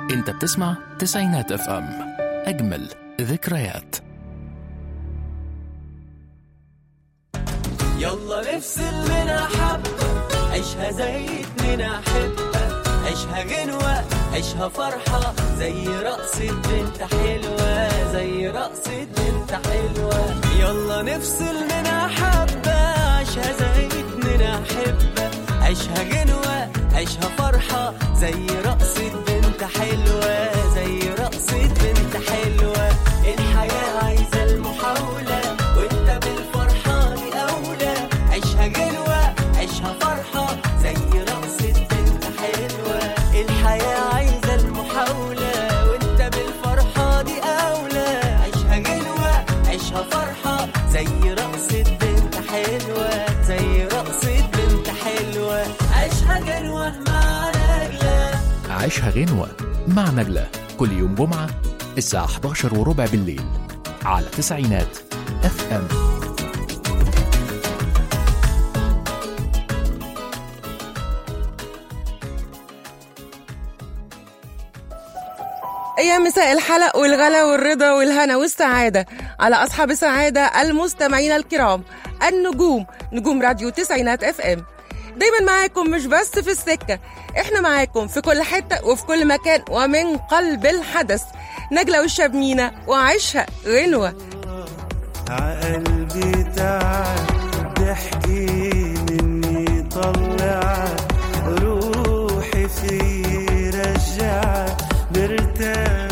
انت بتسمع تسعينات اف ام اجمل ذكريات يلا نفصل لنا حبة عيشها زي اتنين أحبة عيشها غنوة عيشها فرحة زي رقصة بنت حلوة زي رقصة بنت حلوة يلا نفصل لنا حبة عيشها زي اتنين أحبة عيشها غنوة عيشها فرحة زي رقصة بنت حلوة زي رقصة بنت حلوة الحياة عايزة المحاولة وانت بالفرحة دي أولى عيشها غنوة عيشها فرحة زي رقصة بنت حلوة الحياة عايزة المحاولة وانت بالفرحة دي أولى عيشها غنوة عيشها فرحة زي رقصة بنت حلوة زي رقصة بنت حلوة عيشها غنوة مع نجلة عيشها غنوة مع نجلة كل يوم جمعة الساعة 11 وربع بالليل على تسعينات اف ام يا مساء الحلق والغلا والرضا والهنا والسعادة على أصحاب السعادة المستمعين الكرام النجوم نجوم راديو تسعينات اف ام دايما معاكم مش بس في السكة احنا معاكم في كل حتة وفي كل مكان ومن قلب الحدث نجلة والشبمينة وعيشها غنوة عقلبي تعال ضحكي مني طلع روحي في رجع مرتاح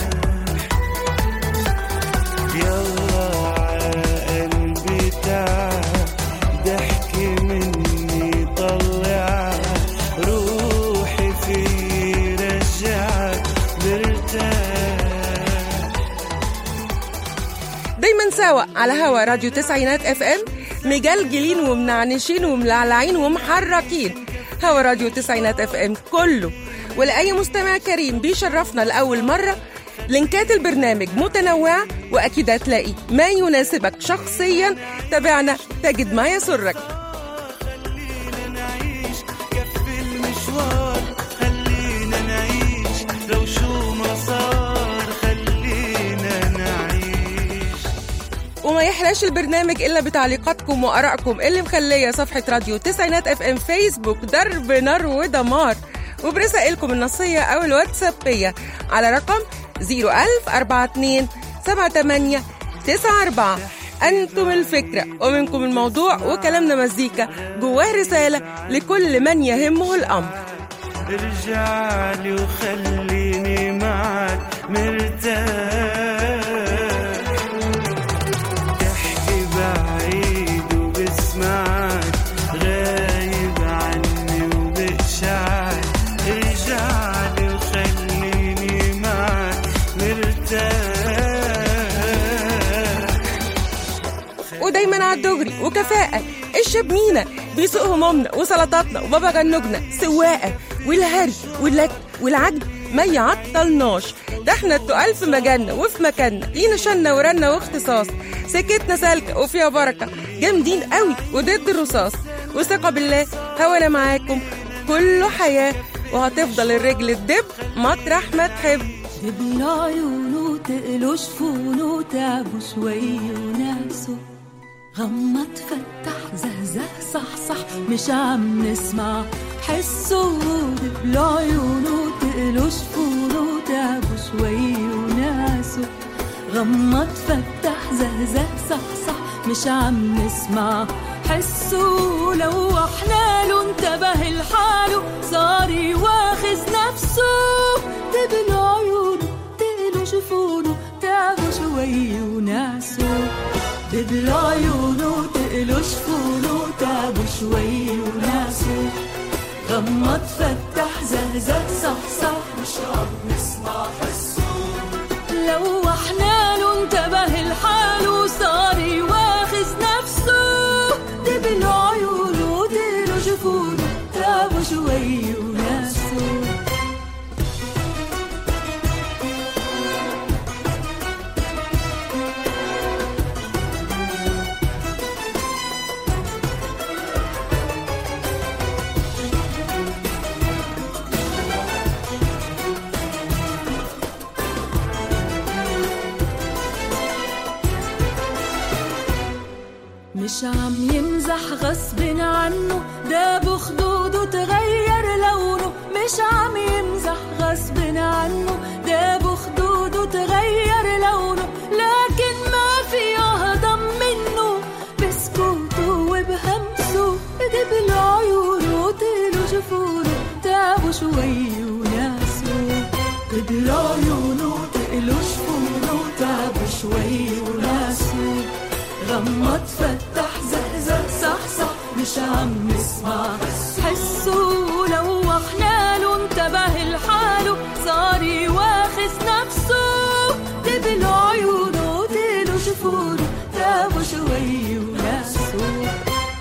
يلا عقلبي تعال ضحكي مني طلع روحي في رجع مرتاح دايما سوا على هوا راديو تسعينات اف ام مجلجلين ومنعنشين وملعلعين ومحركين هوا راديو تسعينات اف ام كله ولأي مستمع كريم بيشرفنا لأول مرة لينكات البرنامج متنوعة وأكيد هتلاقي ما يناسبك شخصيا تابعنا تجد ما يسرك خلينا نعيش كف المشوار خلينا نعيش لو شو ما صار خلينا نعيش وما يحلاش البرنامج الا بتعليقاتكم وارائكم اللي مخليه صفحه راديو تسعينات اف ام فيسبوك ضرب نار ودمار وبرسائلكم النصيه او الواتسابيه على رقم 01042 78 94 انتم الفكره ومنكم الموضوع وكلامنا مزيكا جواه رساله لكل من يهمه الامر ارجع لي وخليني معك مرتاح تحكي بعيد وبسمعك غايب عني وبقشعك ارجع لي وخليني معك مرتاح ودايما على الدغري وكفاءة الشبمينة بيسوق همومنا وسلطاتنا وبابا جنوجنا سواقة والهري واللك والعجب ما يعطلناش ده احنا التقال في مجالنا وفي مكاننا لينا شنة ورنة واختصاص سكتنا سالكة وفيها بركة جامدين قوي وضد الرصاص وثقة بالله هوانا معاكم كله حياة وهتفضل الرجل تدب مطرح ما تحب تبلع عيونه تقلوش فونه تعبوا شوي وناسه غمض فتح زهزه صح صح مش عم نسمع حسه تبلع عيونه تقلوش فونه تعبوا شوي وناسه غمض فتح زهزه صح صح مش عم نسمع حسه لو احنا له انتبه لحاله صار يواخذ نفسه تبلع عيونه تقلوا شوفونه تعبوا شوي وناسه تبلع عيونه تقلوا شوفونه تعبوا شوي وناسه غمض فتح زهزه صح صح مش عم نسمع حسه لو احنا له انتبه لحاله صار يواخذ نفسه تبلع عيونه تقلوا شوفونه تعبوا شوي وناسه مش عم يمزح غصب عنه ده بخدوده تغير لونه مش عم يمزح غصب عنه ده بخدوده تغير لونه لكن ما في هضم منه بسكوته وبهمسه دبل عيونه طيله جفونه تعبوا شوي وناسه دبل عيونه طيله جفونه تعبوا شوي وناسه غمض فتح زهزه صح صح مش عم نسمع حسه لوحنا له انتبه لحاله صار يواخذ نفسه دبل عيونه طيله جفونه تعبوا شوي وناسه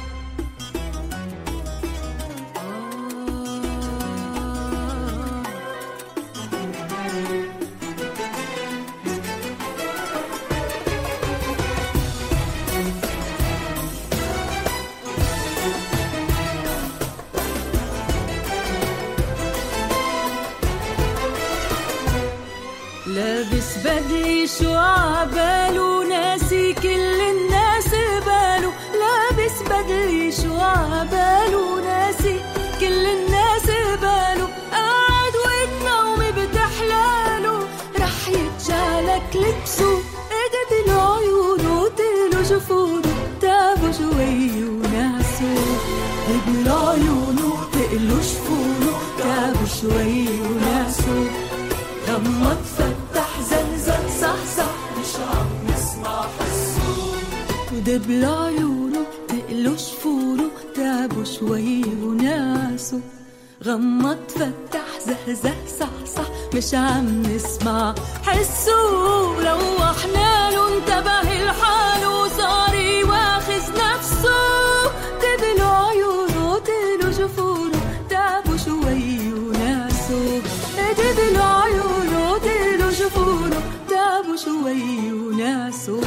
لابس بدري شو عباله ناسي كل الناس باله لابس بدري شو عباله ناسي كل الناس باله قاعد وتنومي بتحلاله رح يتجالك لبسه اجد العيون وطيله جفونه تابوا شوي وناسه اجد العيون وطيله جفونه تابوا شوي وناسه غمض فتح زلزل صح صح مش عم نسمع حسه ودب عيونه تقلو شفونه تعبوا شوي وناسه غمض فتح زهزه صح صح مش عم نسمع حسه روحنا له انتبه لحاله صار يواخذ نفسه دبل عيونه طيله جفونه تعبوا شوي وناسه دبل عيونه طيله جفونه تعبوا شوي وناسه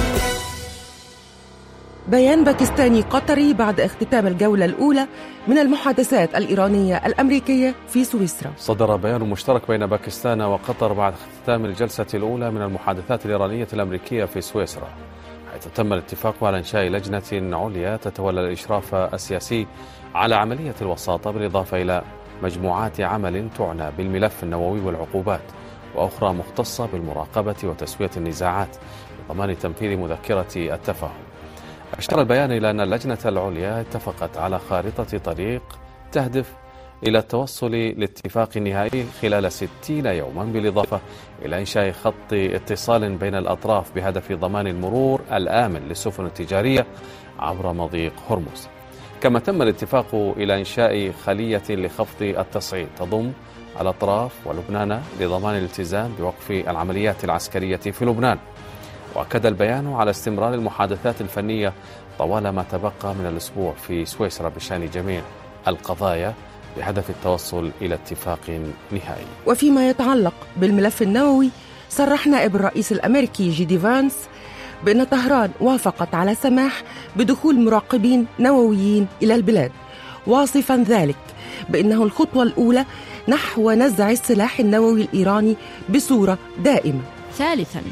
بيان باكستاني قطري بعد اختتام الجولة الأولى من المحادثات الإيرانية الأمريكية في سويسرا صدر بيان مشترك بين باكستان وقطر بعد اختتام الجلسة الأولى من المحادثات الإيرانية الأمريكية في سويسرا حيث تم الاتفاق على إنشاء لجنة عليا تتولى الإشراف السياسي على عملية الوساطة بالإضافة إلى مجموعات عمل تعنى بالملف النووي والعقوبات وأخرى مختصة بالمراقبة وتسوية النزاعات لضمان تنفيذ مذكرة التفاهم أشار البيان إلى أن اللجنة العليا اتفقت على خارطة طريق تهدف إلى التوصل لاتفاق نهائي خلال 60 يوما بالإضافة إلى إنشاء خط اتصال بين الأطراف بهدف ضمان المرور الآمن للسفن التجارية عبر مضيق هرمز كما تم الاتفاق إلى إنشاء خلية لخفض التصعيد تضم الأطراف ولبنان لضمان الالتزام بوقف العمليات العسكرية في لبنان وأكد البيان على استمرار المحادثات الفنية طوال ما تبقى من الأسبوع في سويسرا بشأن جميع القضايا بهدف التوصل إلى اتفاق نهائي وفيما يتعلق بالملف النووي صرح نائب الرئيس الأمريكي جيدي فانس بأن طهران وافقت على سماح بدخول مراقبين نوويين إلى البلاد واصفا ذلك بأنه الخطوة الأولى نحو نزع السلاح النووي الإيراني بصورة دائمة ثالثا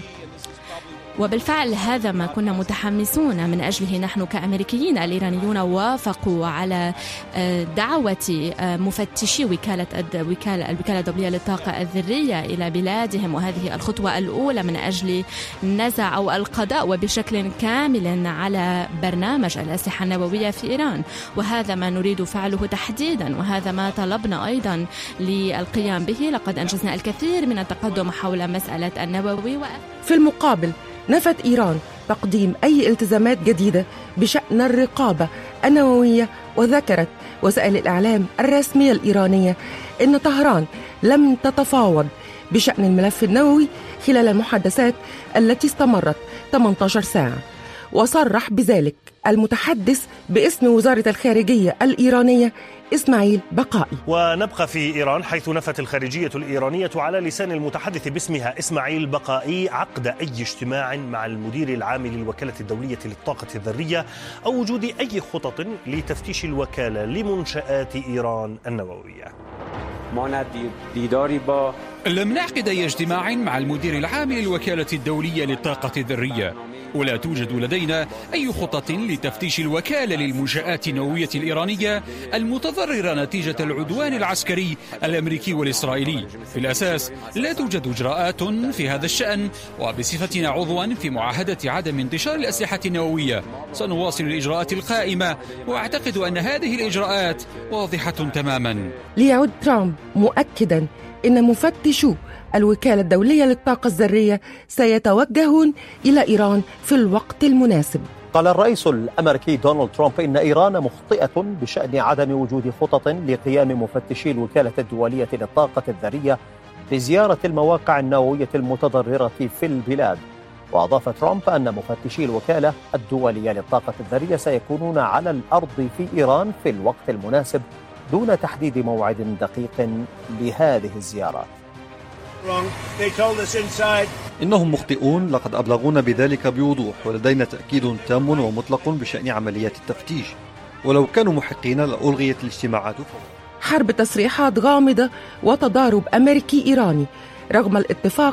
وبالفعل هذا ما كنا متحمسون من اجله نحن كامريكيين الايرانيون وافقوا على دعوه مفتشي وكاله وكاله الوكاله الدوليه للطاقه الذريه الى بلادهم وهذه الخطوه الاولى من اجل نزع او القضاء وبشكل كامل على برنامج الاسلحه النوويه في ايران وهذا ما نريد فعله تحديدا وهذا ما طلبنا ايضا للقيام به لقد انجزنا الكثير من التقدم حول مساله النووي و... في المقابل نفت إيران تقديم أي التزامات جديدة بشأن الرقابة النووية وذكرت وسائل الإعلام الرسمية الإيرانية أن طهران لم تتفاوض بشأن الملف النووي خلال المحادثات التي استمرت 18 ساعة وصرح بذلك المتحدث باسم وزارة الخارجية الإيرانية إسماعيل بقائي ونبقى في إيران حيث نفت الخارجية الإيرانية على لسان المتحدث باسمها إسماعيل بقائي عقد أي اجتماع مع المدير العام للوكالة الدولية للطاقة الذرية أو وجود أي خطط لتفتيش الوكالة لمنشآت إيران النووية لم نعقد أي اجتماع مع المدير العام للوكالة الدولية للطاقة الذرية ولا توجد لدينا أي خطط لتفتيش الوكالة للمنشآت النووية الإيرانية المتضررة نتيجة العدوان العسكري الأمريكي والإسرائيلي في الأساس لا توجد إجراءات في هذا الشأن وبصفتنا عضوا في معاهدة عدم انتشار الأسلحة النووية سنواصل الإجراءات القائمة وأعتقد أن هذه الإجراءات واضحة تماما ليعد ترامب مؤكدا ان مفتشو الوكاله الدوليه للطاقه الذريه سيتوجهون الى ايران في الوقت المناسب قال الرئيس الامريكي دونالد ترامب ان ايران مخطئه بشان عدم وجود خطط لقيام مفتشي الوكاله الدوليه للطاقه الذريه بزياره المواقع النوويه المتضرره في البلاد واضاف ترامب ان مفتشي الوكاله الدوليه للطاقه الذريه سيكونون على الارض في ايران في الوقت المناسب دون تحديد موعد دقيق لهذه الزيارات إنهم مخطئون لقد أبلغونا بذلك بوضوح ولدينا تأكيد تام ومطلق بشأن عمليات التفتيش ولو كانوا محقين لألغيت الاجتماعات حرب تصريحات غامضه وتضارب امريكي ايراني رغم الاتفاق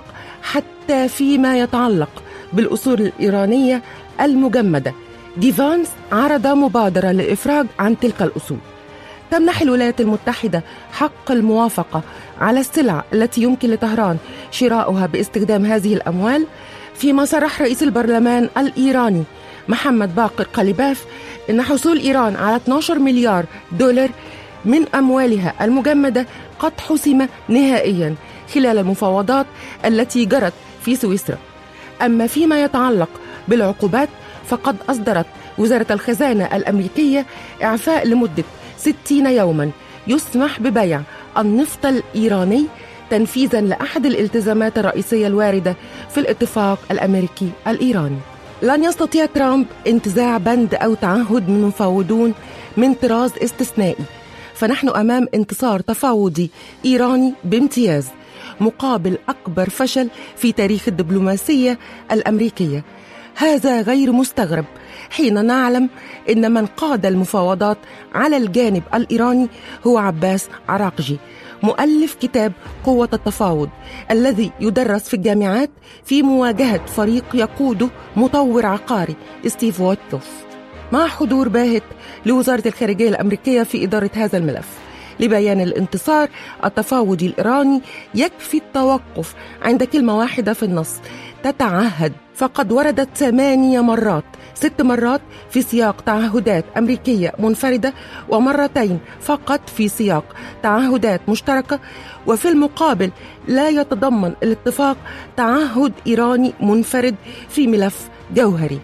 حتى فيما يتعلق بالاصول الايرانيه المجمده ديفانس عرض مبادره للافراج عن تلك الاصول تمنح الولايات المتحدة حق الموافقة على السلع التي يمكن لطهران شراؤها باستخدام هذه الأموال فيما صرح رئيس البرلمان الإيراني محمد باقر قليباف إن حصول إيران على 12 مليار دولار من أموالها المجمدة قد حسم نهائيا خلال المفاوضات التي جرت في سويسرا أما فيما يتعلق بالعقوبات فقد أصدرت وزارة الخزانة الأمريكية إعفاء لمدة 60 يوما يسمح ببيع النفط الإيراني تنفيذا لأحد الالتزامات الرئيسية الواردة في الاتفاق الأمريكي الإيراني لن يستطيع ترامب انتزاع بند أو تعهد من مفاوضون من طراز استثنائي فنحن أمام انتصار تفاوضي إيراني بامتياز مقابل أكبر فشل في تاريخ الدبلوماسية الأمريكية هذا غير مستغرب حين نعلم ان من قاد المفاوضات على الجانب الايراني هو عباس عراقجي مؤلف كتاب قوه التفاوض الذي يدرس في الجامعات في مواجهه فريق يقوده مطور عقاري ستيف ووتلوف مع حضور باهت لوزاره الخارجيه الامريكيه في اداره هذا الملف لبيان الانتصار التفاوضي الايراني يكفي التوقف عند كلمه واحده في النص تتعهد فقد وردت ثمانية مرات ست مرات في سياق تعهدات أمريكية منفردة ومرتين فقط في سياق تعهدات مشتركة وفي المقابل لا يتضمن الاتفاق تعهد إيراني منفرد في ملف جوهري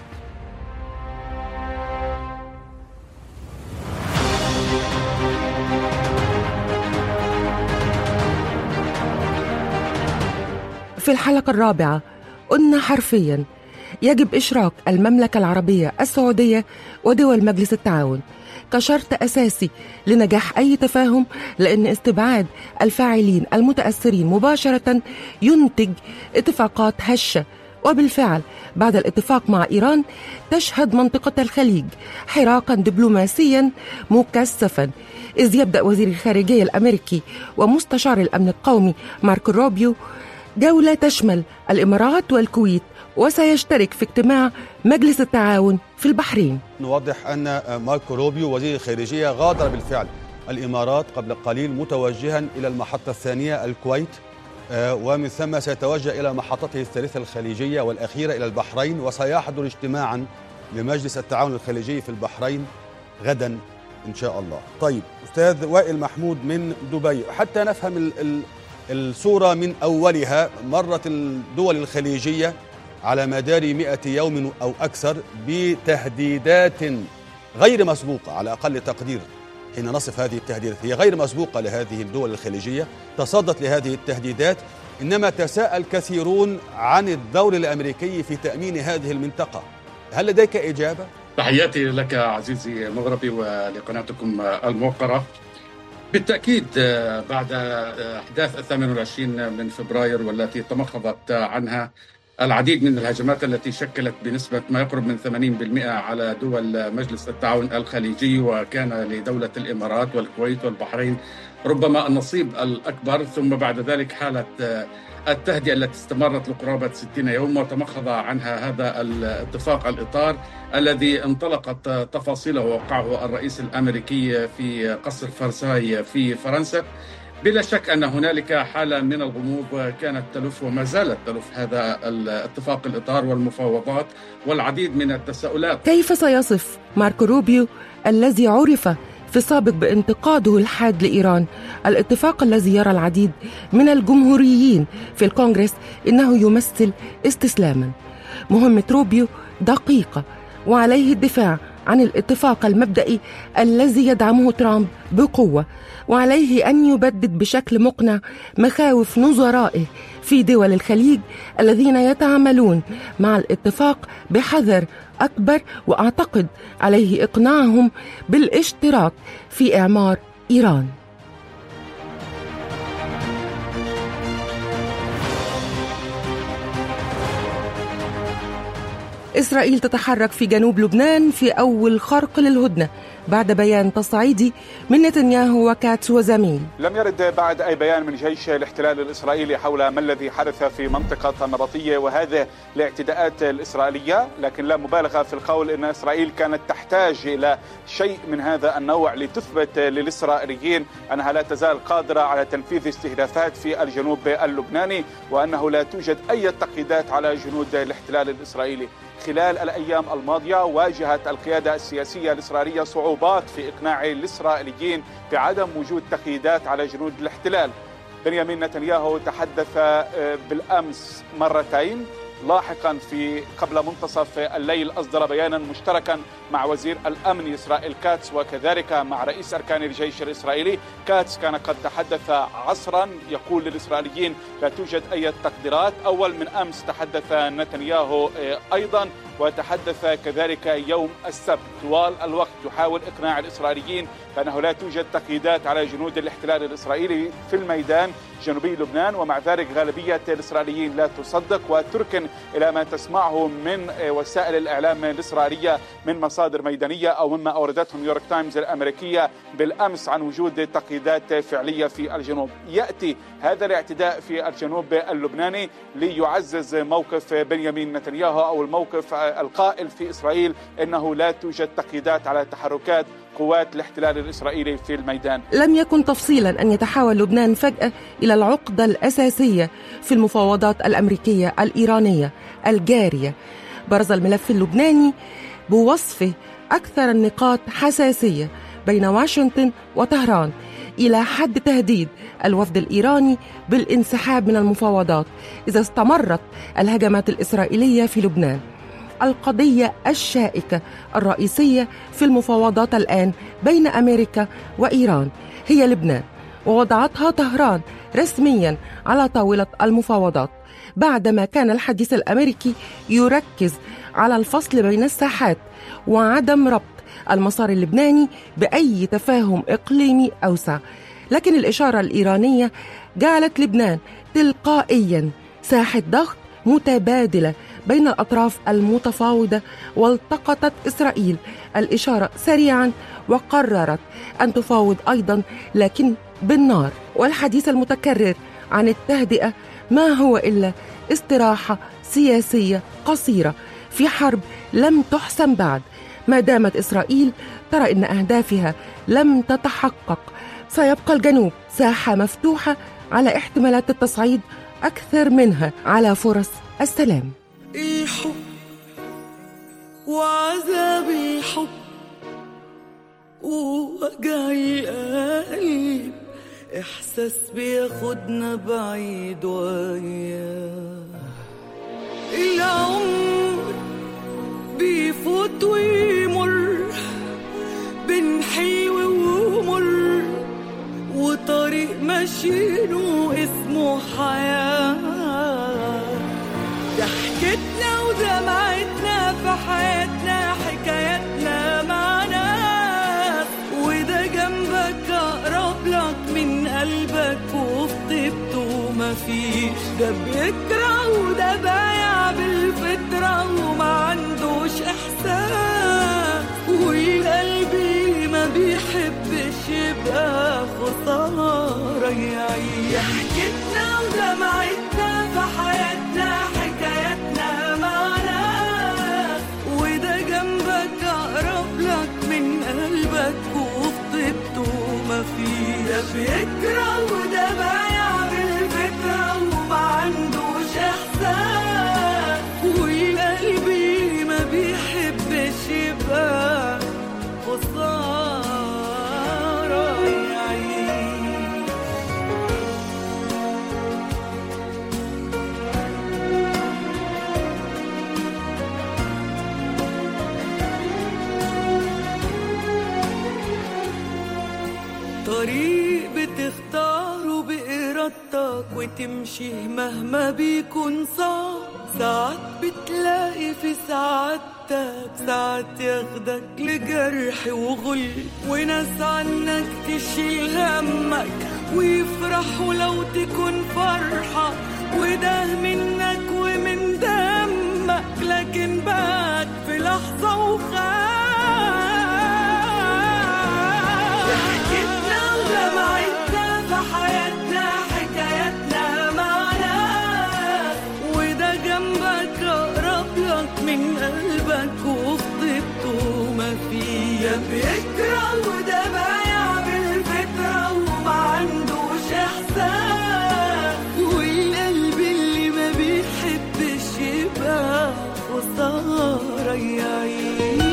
في الحلقة الرابعة قلنا حرفيا يجب إشراك المملكة العربية السعودية ودول مجلس التعاون كشرط أساسي لنجاح أي تفاهم لأن استبعاد الفاعلين المتأثرين مباشرة ينتج اتفاقات هشة وبالفعل بعد الاتفاق مع إيران تشهد منطقة الخليج حراكا دبلوماسيا مكثفا إذ يبدأ وزير الخارجية الأمريكي ومستشار الأمن القومي مارك روبيو جولة تشمل الإمارات والكويت وسيشترك في اجتماع مجلس التعاون في البحرين نوضح أن ماركو روبيو وزير الخارجية غادر بالفعل الإمارات قبل قليل متوجها إلى المحطة الثانية الكويت ومن ثم سيتوجه إلى محطته الثالثة الخليجية والأخيرة إلى البحرين وسيحضر اجتماعا لمجلس التعاون الخليجي في البحرين غدا إن شاء الله طيب أستاذ وائل محمود من دبي حتى نفهم ال ال الصورة من أولها مرت الدول الخليجية على مدار مئة يوم أو أكثر بتهديدات غير مسبوقة على أقل تقدير حين نصف هذه التهديدات هي غير مسبوقة لهذه الدول الخليجية تصدت لهذه التهديدات إنما تساءل كثيرون عن الدور الأمريكي في تأمين هذه المنطقة هل لديك إجابة؟ تحياتي لك عزيزي مغربي ولقناتكم الموقرة بالتأكيد بعد أحداث الثامن والعشرين من فبراير والتي تمخضت عنها العديد من الهجمات التي شكلت بنسبة ما يقرب من 80% على دول مجلس التعاون الخليجي وكان لدولة الإمارات والكويت والبحرين ربما النصيب الأكبر ثم بعد ذلك حالة آه، التهدئة التي استمرت لقرابة 60 يوم وتمخض عنها هذا الاتفاق الإطار الذي انطلقت تفاصيله ووقعه الرئيس الأمريكي في قصر فرساي في فرنسا بلا شك أن هنالك حالة من الغموض كانت تلف وما زالت تلف هذا الاتفاق الإطار والمفاوضات والعديد من التساؤلات كيف سيصف ماركو روبيو الذي عرف في السابق بانتقاده الحاد لإيران الاتفاق الذي يرى العديد من الجمهوريين في الكونغرس إنه يمثل استسلاما مهمة روبيو دقيقة وعليه الدفاع عن الاتفاق المبدئي الذي يدعمه ترامب بقوه وعليه ان يبدد بشكل مقنع مخاوف نظرائه في دول الخليج الذين يتعاملون مع الاتفاق بحذر اكبر واعتقد عليه اقناعهم بالاشتراك في اعمار ايران إسرائيل تتحرك في جنوب لبنان في أول خرق للهدنة بعد بيان تصعيدي من نتنياهو وكاتس وزميل لم يرد بعد أي بيان من جيش الاحتلال الإسرائيلي حول ما الذي حدث في منطقة النبطية وهذه الاعتداءات الإسرائيلية لكن لا مبالغة في القول أن إسرائيل كانت تحتاج إلى شيء من هذا النوع لتثبت للإسرائيليين أنها لا تزال قادرة على تنفيذ استهدافات في الجنوب اللبناني وأنه لا توجد أي تقييدات على جنود الاحتلال الإسرائيلي خلال الايام الماضيه واجهت القياده السياسيه الاسرائيليه صعوبات في اقناع الاسرائيليين بعدم وجود تقييدات على جنود الاحتلال. بنيامين نتنياهو تحدث آه، بالامس مرتين لاحقا في قبل منتصف الليل اصدر بيانا مشتركا مع وزير الامن اسرائيل كاتس وكذلك مع رئيس اركان الجيش الاسرائيلي كاتس كان قد تحدث عصرا يقول للاسرائيليين لا توجد اي تقديرات اول من امس تحدث نتنياهو آه، ايضا وتحدث كذلك يوم السبت طوال الوقت يحاول اقناع الاسرائيليين بانه لا توجد تقييدات على جنود الاحتلال الاسرائيلي في الميدان جنوبي لبنان ومع ذلك غالبيه الاسرائيليين لا تصدق وتركن الى ما تسمعه من وسائل الاعلام الاسرائيليه من مصادر ميدانيه او مما اوردته نيويورك تايمز الامريكيه بالامس عن وجود تقييدات فعليه في الجنوب ياتي هذا الاعتداء في الجنوب اللبناني ليعزز موقف بنيامين نتنياهو او الموقف القائل في اسرائيل انه لا توجد تقييدات على تحركات قوات الاحتلال الاسرائيلي في الميدان. لم يكن تفصيلا ان يتحول لبنان فجاه الى العقده الاساسيه في المفاوضات الامريكيه الايرانيه الجاريه. برز الملف اللبناني بوصفه اكثر النقاط حساسيه بين واشنطن وطهران الى حد تهديد الوفد الايراني بالانسحاب من المفاوضات اذا استمرت الهجمات الاسرائيليه في لبنان. القضيه الشائكه الرئيسيه في المفاوضات الان بين امريكا وايران هي لبنان ووضعتها طهران رسميا على طاوله المفاوضات بعدما كان الحديث الامريكي يركز على الفصل بين الساحات وعدم ربط المسار اللبناني باي تفاهم اقليمي اوسع لكن الاشاره الايرانيه جعلت لبنان تلقائيا ساحه ضغط متبادله بين الاطراف المتفاوضه والتقطت اسرائيل الاشاره سريعا وقررت ان تفاوض ايضا لكن بالنار والحديث المتكرر عن التهدئه ما هو الا استراحه سياسيه قصيره في حرب لم تحسم بعد ما دامت اسرائيل ترى ان اهدافها لم تتحقق سيبقى الجنوب ساحه مفتوحه على احتمالات التصعيد اكثر منها على فرص السلام إيه حب وعذابي حب ووجعي قلب إحساس بياخدنا بعيد وياه العمر بيفوت ويمر بنحيوي ومر وطريق ماشيينه اسمه حياه ضحكتنا ودمعتنا في حياتنا حكاياتنا مع ناس وده جنبك أقرب لك من قلبك وفي طيبته مفيش ده بيكره وده بايع بالفطرة وما عندوش إحساس وقلبي ما بيحبش يبقى يبقى خسارة يعيش ضحكتنا ودمعتنا في حياتنا حكاياتنا معنا وده جنبك أقرب لك من قلبك وفي طيبته ما فيه ده بيكره وده بايع بالفكرة وما عندوش إحساس والقلب اللي ما بيحبش يبقى خسارة يعيش طريق بتختاره بإرادتك وتمشي مهما بيكون صعب ساعات بتلاقي في سعادتك ساعات ياخدك لجرح وغل وناس عنك تشيل همك ويفرحوا لو تكون فرحة وده منك ومن دمك لكن بقى في لحظة وخاف ضحكتنا ودمعتنا في حياتنا حكاياتنا معنا وده جنبك أقرب لك من قلبك وفي طيبته ما فيه يا بيكره وده بايع بالفكرة وما عندوش إحساس والقلب اللي ما بيحبش يبقى خسارة يعيش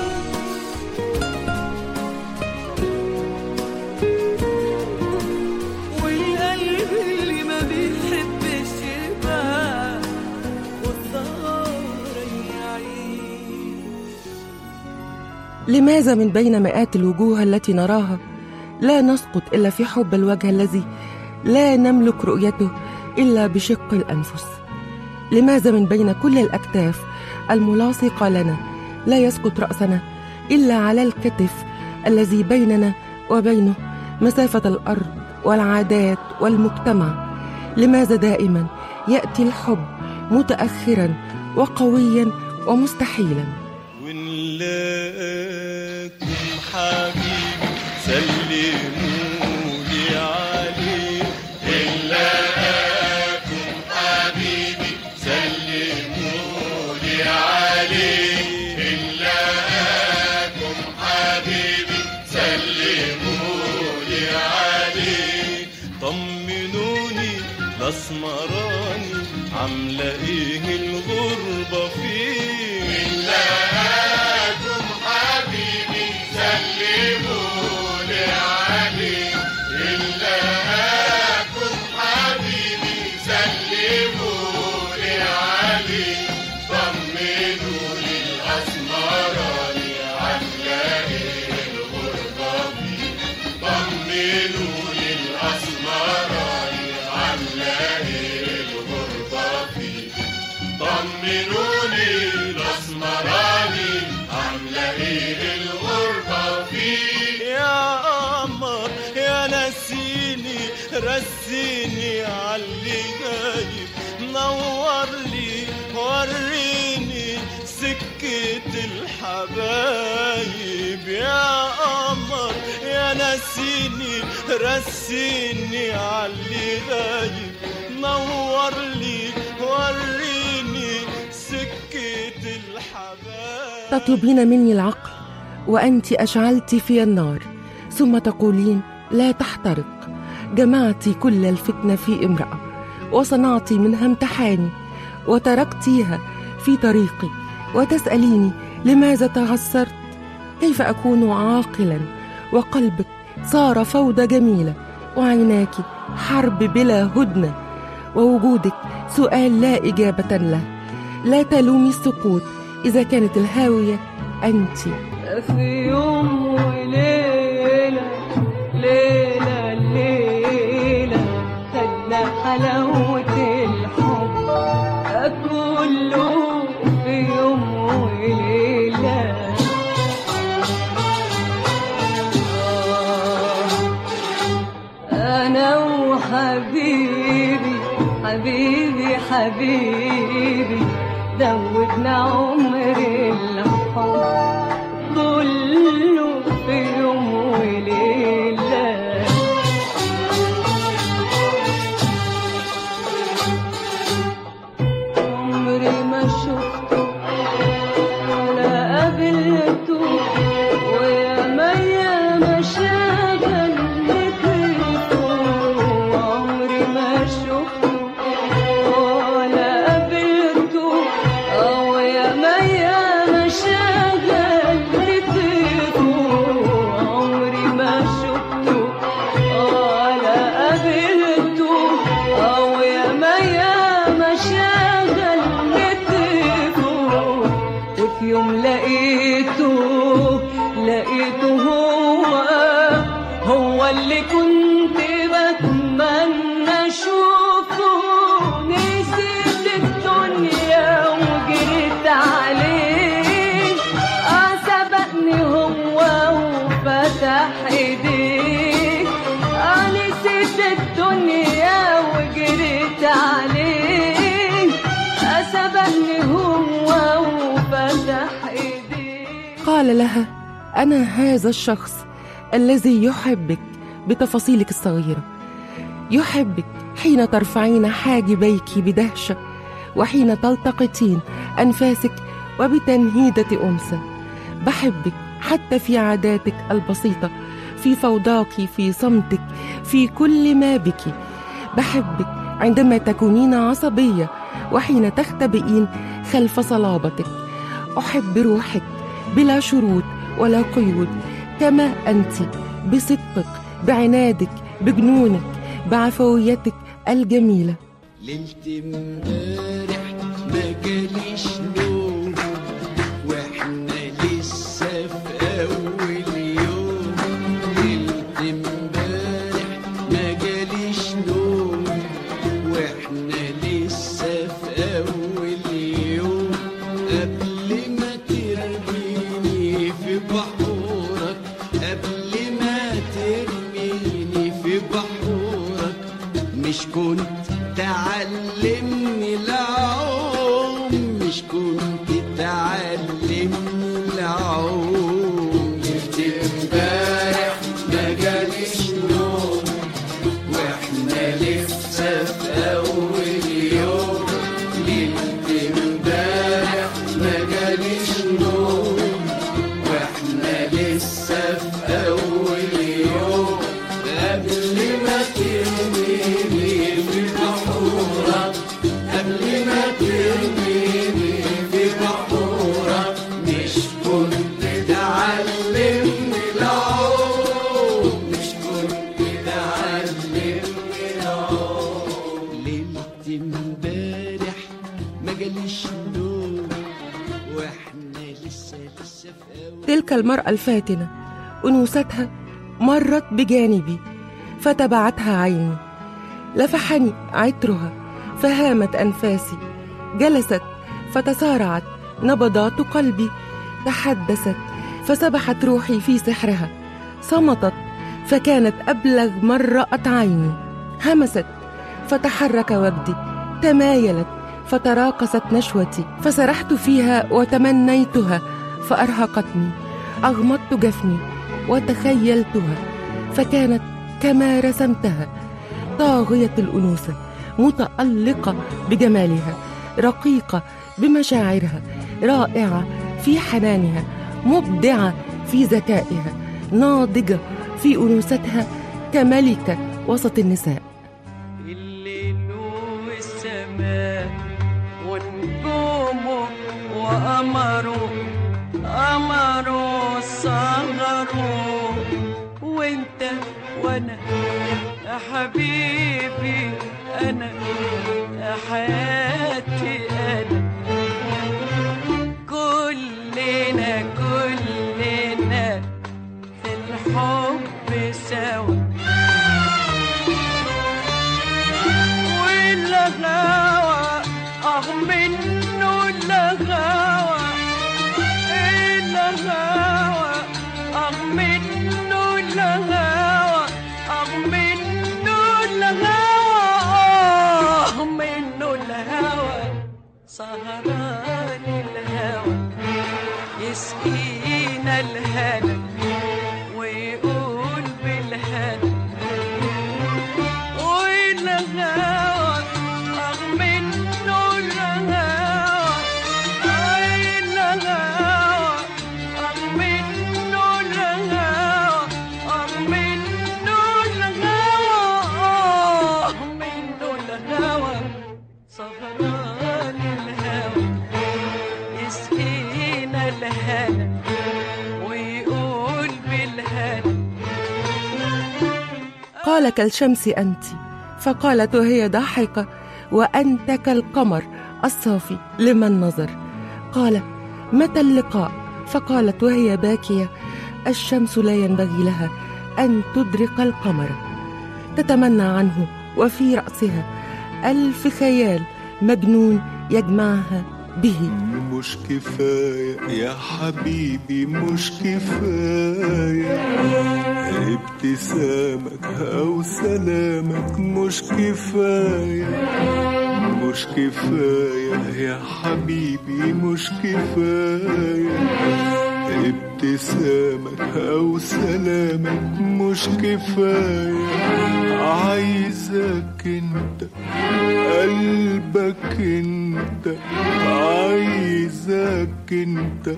والقلب اللي ما بيحبش يبقى خسارة يعيش لماذا من بين مئات الوجوه التي نراها لا نسقط الا في حب الوجه الذي لا نملك رؤيته الا بشق الانفس لماذا من بين كل الاكتاف الملاصقه لنا لا يسقط راسنا الا على الكتف الذي بيننا وبينه مسافه الارض والعادات والمجتمع لماذا دائما ياتي الحب متاخرا وقويا ومستحيلا ونلاقيكم حبيبي سلمولي عليه نلاقيكم حبيبي سلمولي عليه نلاقيكم حبيبي سلمولي عليه طمنوني الاسمراني عامله ايه الغربه فيه نلاقيكم حبيبي سلمولي عليه نلاقيكم حبيبي سلمولي عليه طمنوني الاسمراني عامله ايه الغربه فيه طمنوني الاسمراني عامله ايه الغربه فيه طمنوني الاسمراني عامله ايه الغربه فيه يا قمر يا نسيني رسيني عاللي جايب نور لي وريني سكة الحبايب يا قمر يا نسيني رسيني عاللي غايب نور لي وريني سكة الحبايب تطلبين مني العقل وانت اشعلت في النار ثم تقولين لا تحترق جمعت كل الفتنه في امراه وصنعت منها امتحاني وتركتيها في طريقي وتساليني لماذا تعثرت كيف اكون عاقلا وقلبك صار فوضى جميله وعيناك حرب بلا هدنه ووجودك سؤال لا اجابه له لا تلومي السقوط اذا كانت الهاويه انت في يوم وليلة ليلة ليلة خدنا حلاوة الحب كله في يوم وليلة أنا وحبيبي حبيبي حبيبي دوبنا عمر الحب كله في يوم وليلة قال لها انا هذا الشخص الذي يحبك بتفاصيلك الصغيره يحبك حين ترفعين حاجبيك بدهشه وحين تلتقطين انفاسك وبتنهيده انثى بحبك حتى في عاداتك البسيطه في فوضاك في صمتك في كل ما بك بحبك عندما تكونين عصبيه وحين تختبئين خلف صلابتك احب روحك بلا شروط ولا قيود كما انت بصدقك بعنادك بجنونك بعفويتك الجميله ليلة امبارح ما جاليش نوم واحنا لسه في اول يوم ليلة امبارح ما جاليش نوم واحنا لسه في اول يوم قبل ما ترميني في بحورك قبل ما ترميني في بحورك مش كنت تعلمني العوم مش كنت تعلمني العوم لفت امبارح ما جاليش نوم واحنا لسه في اول يوم ليلة امبارح ما جاليش نوم واحنا لسه في اول يوم قبل ما ترميني في بحورك قبل ما ترميني في بحورك مش كنت تعلمني العوم مش كنت تعلمني العوم ليلة امبارح ما جاليش نوم واحنا لسه لسه في اول تلك المراه الفاتنه انوثتها مرت بجانبي فتبعتها عيني لفحني عطرها فهامت انفاسي جلست فتسارعت نبضات قلبي تحدثت فسبحت روحي في سحرها صمتت فكانت ابلغ من رات عيني همست فتحرك وجدي تمايلت فتراقصت نشوتي فسرحت فيها وتمنيتها فارهقتني اغمضت جفني وتخيلتها فكانت كما رسمتها طاغيه الانوثه متالقه بجمالها رقيقه بمشاعرها رائعه في حنانها مبدعه في ذكائها ناضجه في انوثتها كملكه وسط النساء الليل والسماء ونجومه وقمره قمره صغره وانت وانا يا حبيبي انا يا حياتي انا كلنا كلنا في الحب سوا والغاوى اه منه الغاوى الغاوى اه منه الغاوى اه منه الغاوى اه منه الهوى سهران الهوى يسقينا الهنا ويقول بالهنا والهوى اه منه الهوى الهوى اه منه الهوى اه منه الهوى اه منه الهوى سهران الهوى يسقينا الهنا ويقول بالهنا قال كالشمس انت فقالت وهي ضاحكه وانت كالقمر الصافي لمن نظر قال متى اللقاء فقالت وهي باكيه الشمس لا ينبغي لها ان تدرك القمر تتمنى عنه وفي راسها الف خيال مجنون يجمعها به مش كفاية يا حبيبي مش كفاية ابتسامك أو سلامك مش كفاية مش كفاية يا حبيبي مش كفاية ابتسامك أو سلامك مش كفاية عايزك انت قلبك انت عايزك انت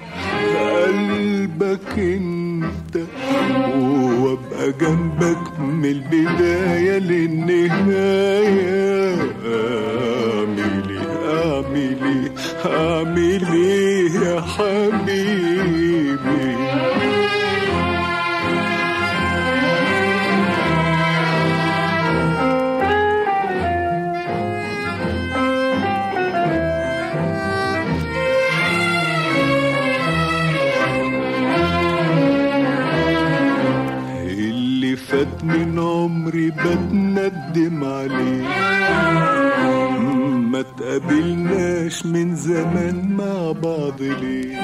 قلبك انت وابقى جنبك من البداية للنهاية اعمل ايه اعمل ايه اعمل ايه يا حبيبي اللي فات من عمري بتندم عليه ما تقابلناش من زمان مع بعض ليه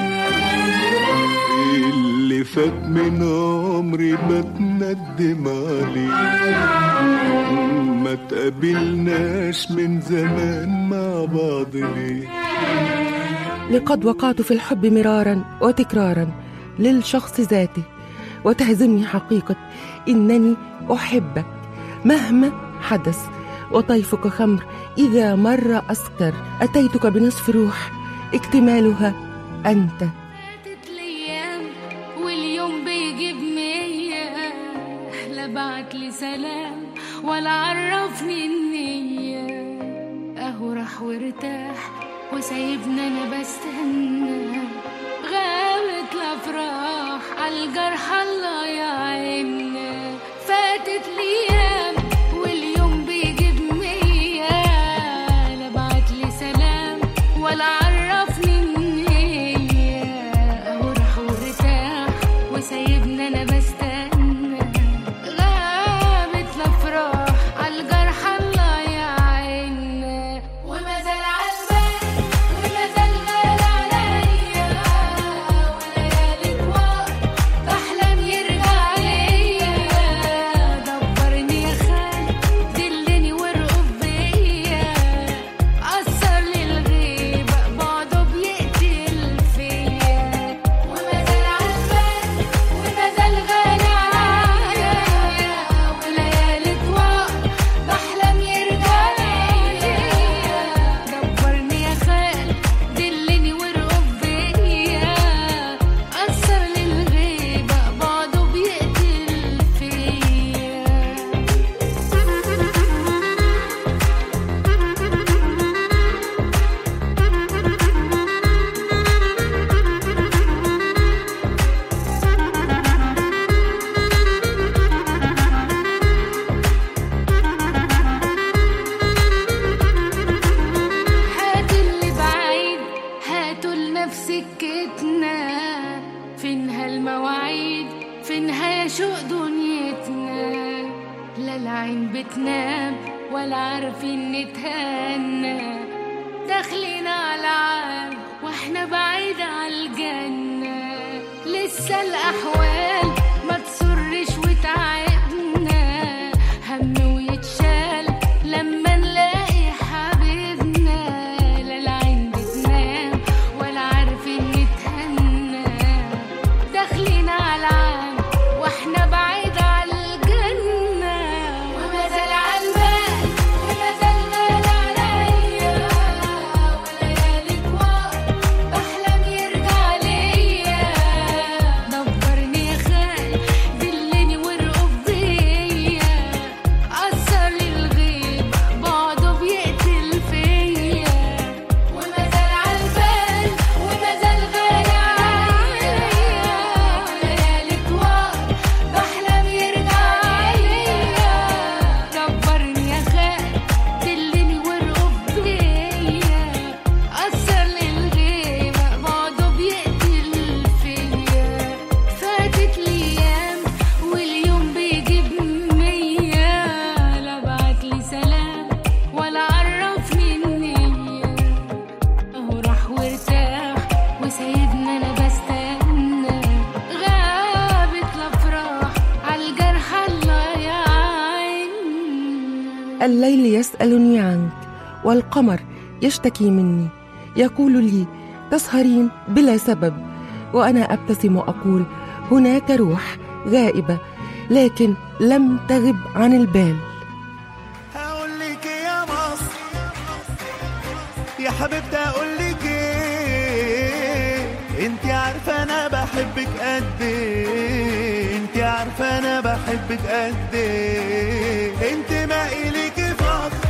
اللي فات من عمري بتندم عليه ما تقابلناش من زمان مع بعض ليه لقد وقعت في الحب مرارا وتكرارا للشخص ذاته وتهزمني حقيقة إنني أحبك مهما حدث وطيفك خمر إذا مر أسكر أتيتك بنصف روح اكتمالها أنت الايام واليوم بيجيب مية لا بعت لي سلام ولا عرفني النية اهو راح وارتاح وسايبني انا بستنى غابت الافراح عالجرح الله يعيننا فاتت الايام واليوم بيجيب مية لا بعت لي سلام ولا عرفني النية اهو راح وارتاح وسايبني انا بستنى غابت الافراح عالجرح الله يعيننا وما زال عالبال وما زال غالي عليا وليالي طوال بحلم يرجع ليا دبرني يا خال دلني وارقب بيا أثر لي الغيبة بعده بيقتل فيا وما زال عالبال وما زال غالي عليا وليالي طوال بحلم يرجع ليا دبرني يا خال دلني وارقب بيا أثر لي الغيبة بعده بيقتل فيا هاتوا اللي بعيد هاتوا لنفس سكتنا فينها المواعيد فينها يا شوق دنيتنا لا العين بتنام ولا عارفين نتهنى داخلين على عام واحنا بعيد على الجنة لسه الأحوال ما تسرش وتعبنا هم ويتشال لما نلاقي حبيبنا لا العين بتنام ولا عارفين نتهنى داخلين على عام واحنا بعيد على الجنة وما زال عالبال وما زال غالي عليا وليالي طوال بحلم يرجع ليا دبرني يا خال دلني وارقب بيا أثر لي الغيبة بعده بيقتل فيا وما زال عالبال وما زال غالي عليا وليالي طوال بحلم يرجع ليا دبرني يا خال دلني وارقب بيا أثر لي الغيبة بعده بيقتل فيا فاتت الأيام واليوم بيجيب مية لا بعتلي سلام ولا عرفني النية اهو راح وارتاح وسايبني انا بستنى غابت الافراح عالجرح الله يعين الليل يسألني عنك والقمر يشتكي مني يقول لي تسهرين بلا سبب وأنا أبتسم وأقول هناك روح غائبة لكن لم تغب عن البال هقول لك يا مصر يا حبيبتي اقول لك ايه انت عارفه انا بحبك قد ايه انت عارفه انا بحبك قد ايه انت ما اليكي فخر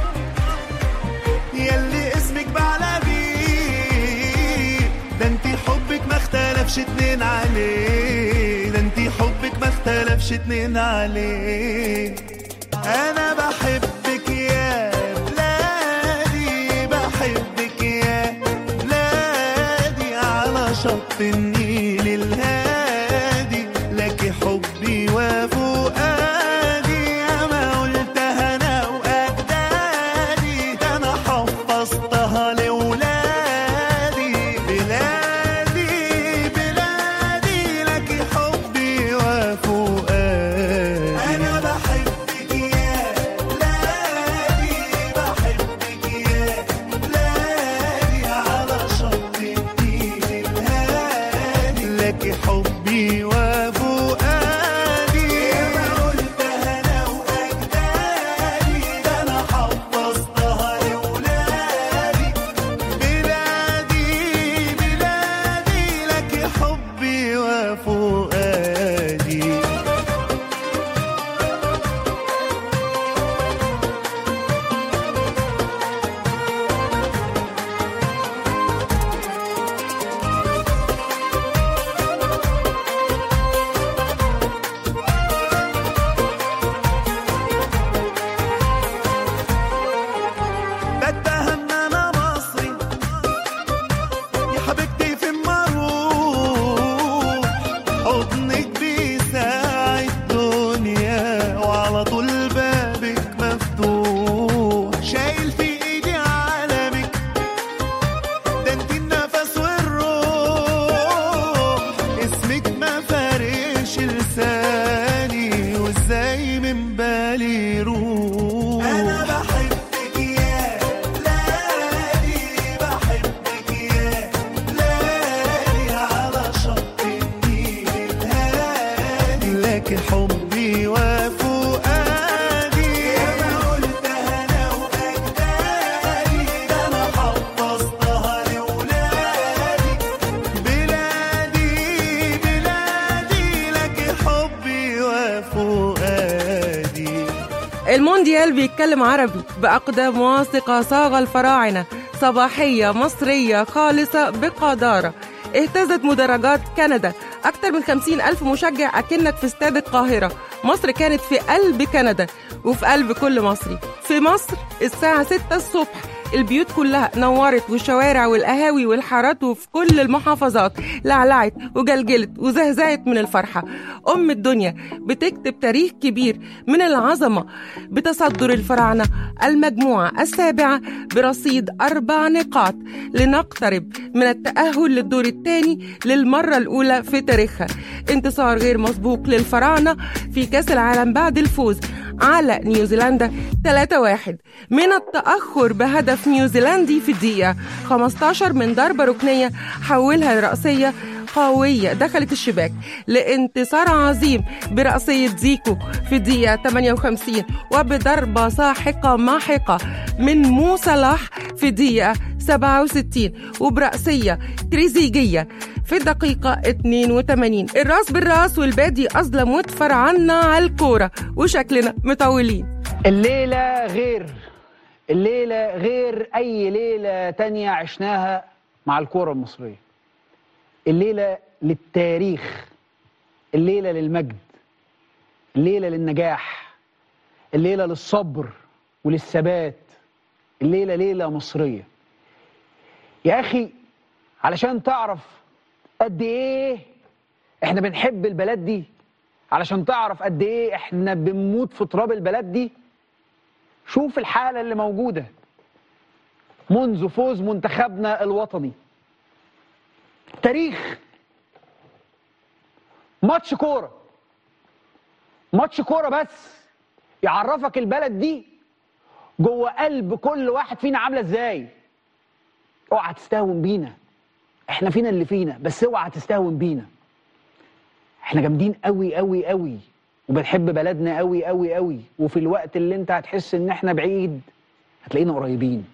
ياللي اسمك بعلى بيه ده انت حبك ما اختلفش اتنين عليه ده انت حبك ما اختلفش اتنين عليه انا بحبك يا بلادي بحبك يا بلادي على شط النيل الهادي لك حبي وفؤادي يا ما قلتها انا واجدادي ده انا حفظتها لاولادي بلادي بلادي لك حبي وفؤادي انا بحبك يا بلادي بحبك يا بلادي على شط النيل الهادي لك حبي وفؤادي ما قلتها انا واجدادي ده انا حفظتها لاولادي بلادي بلادي لك حبي وفؤادي بتهم انا مصري يا حبيبتي في المروح حضنك بيساع الدنيا وعلى طول بابك مفتوح شايل في ايدي عالمك ده انت النفس والروح اسمك ما فارقش لساني وازاي من بالي يروح انا بحبك يا بلادي بحبك يا بلادي على شط النيل الهادي لك حبي وفؤادي ما قلتها انا واجدادي ده انا حفظتها لاولادي بلادي بلادي لك حبي وفؤادي المونديال بيتكلم عربي بأقدام واثقة صاغ الفراعنة صباحية مصرية خالصة بقدارة اهتزت مدرجات كندا أكثر من خمسين ألف مشجع أكنك في استاد القاهرة مصر كانت في قلب كندا وفي قلب كل مصري في مصر الساعة 6 الصبح البيوت كلها نورت والشوارع والقهاوي والحارات وفي كل المحافظات لعلعت وجلجلت وزهزهت من الفرحة أم الدنيا بتكتب تاريخ كبير من العظمة بتصدر الفراعنة المجموعة السابعة برصيد أربع نقاط لنقترب من التأهل للدور الثاني للمرة الأولى في تاريخها انتصار غير مسبوق للفراعنة في كأس العالم بعد الفوز على نيوزيلندا 3-1 من التأخر بهدف نيوزيلندي في الدقيقة 15 من ضربة ركنية حولها لرأسية قوية دخلت الشباك لانتصار عظيم برأسية زيكو في الدقيقة 58 وبضربة ساحقة ماحقة من مو صلاح في الدقيقة 67 وبرأسية تريزيجية في الدقيقة 82 الراس بالراس والبادي أظلم وادفر عنا على الكورة وشكلنا مطولين الليلة غير الليلة غير أي ليلة تانية عشناها مع الكورة المصرية الليلة للتاريخ الليلة للمجد الليلة للنجاح الليلة للصبر وللثبات الليلة ليلة مصرية يا أخي علشان تعرف قد إيه إحنا بنحب البلد دي علشان تعرف قد إيه إحنا بنموت في تراب البلد دي شوف الحالة اللي موجودة منذ فوز منتخبنا الوطني تاريخ ماتش كورة ماتش كورة بس يعرفك البلد دي جوه قلب كل واحد فينا عاملة ازاي اوعى تستهون بينا احنا فينا اللي فينا بس اوعى تستهون بينا احنا جامدين قوي قوي قوي وبنحب بلدنا قوي قوي قوي وفي الوقت اللي انت هتحس ان احنا بعيد هتلاقينا قريبين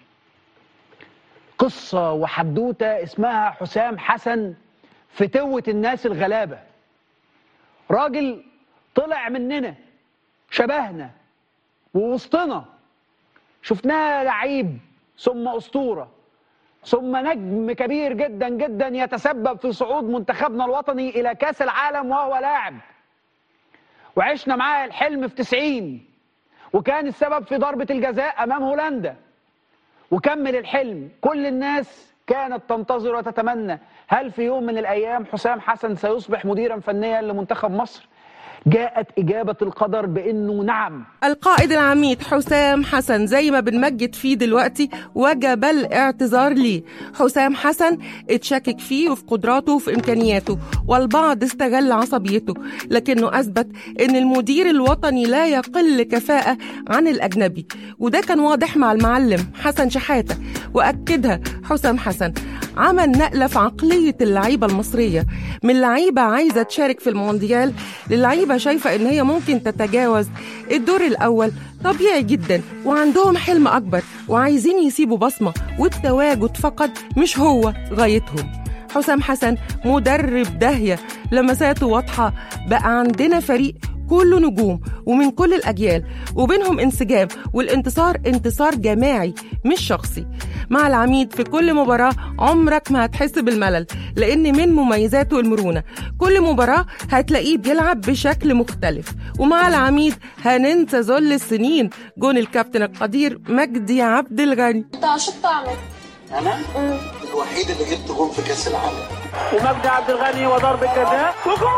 قصة وحدوتة اسمها حسام حسن فتوة الناس الغلابة راجل طلع مننا شبهنا ووسطنا شفناه لعيب ثم أسطورة ثم نجم كبير جدا جدا يتسبب في صعود منتخبنا الوطني إلى كأس العالم وهو لاعب وعشنا معاه الحلم في 90 وكان السبب في ضربة الجزاء أمام هولندا وكمل الحلم كل الناس كانت تنتظر وتتمنى هل في يوم من الأيام حسام حسن سيصبح مديرا فنيا لمنتخب مصر جاءت إجابة القدر بأنه نعم القائد العميد حسام حسن زي ما بنمجد فيه دلوقتي وجب الاعتذار ليه حسام حسن اتشكك فيه وفي قدراته وفي إمكانياته والبعض استغل عصبيته لكنه أثبت أن المدير الوطني لا يقل كفاءة عن الأجنبي وده كان واضح مع المعلم حسن شحاتة وأكدها حسام حسن عمل نقلة في عقلية اللعيبة المصرية من لعيبة عايزة تشارك في المونديال للعيبة شايفة إن هي ممكن تتجاوز الدور الأول طبيعي جدا وعندهم حلم أكبر وعايزين يسيبوا بصمة والتواجد فقط مش هو غايتهم حسام حسن مدرب داهية لمساته واضحة بقى عندنا فريق كله نجوم ومن كل الأجيال وبينهم انسجام والانتصار انتصار جماعي مش شخصي مع العميد في كل مباراة عمرك ما هتحس بالملل لأن من مميزاته المرونة كل مباراة هتلاقيه بيلعب بشكل مختلف ومع العميد هننسى ذل السنين جون الكابتن القدير مجدي عبد الغني انت شو بتعمل؟ انا الوحيد اللي جبت جون في كاس العالم ومجدي عبد الغني وضرب الجزاء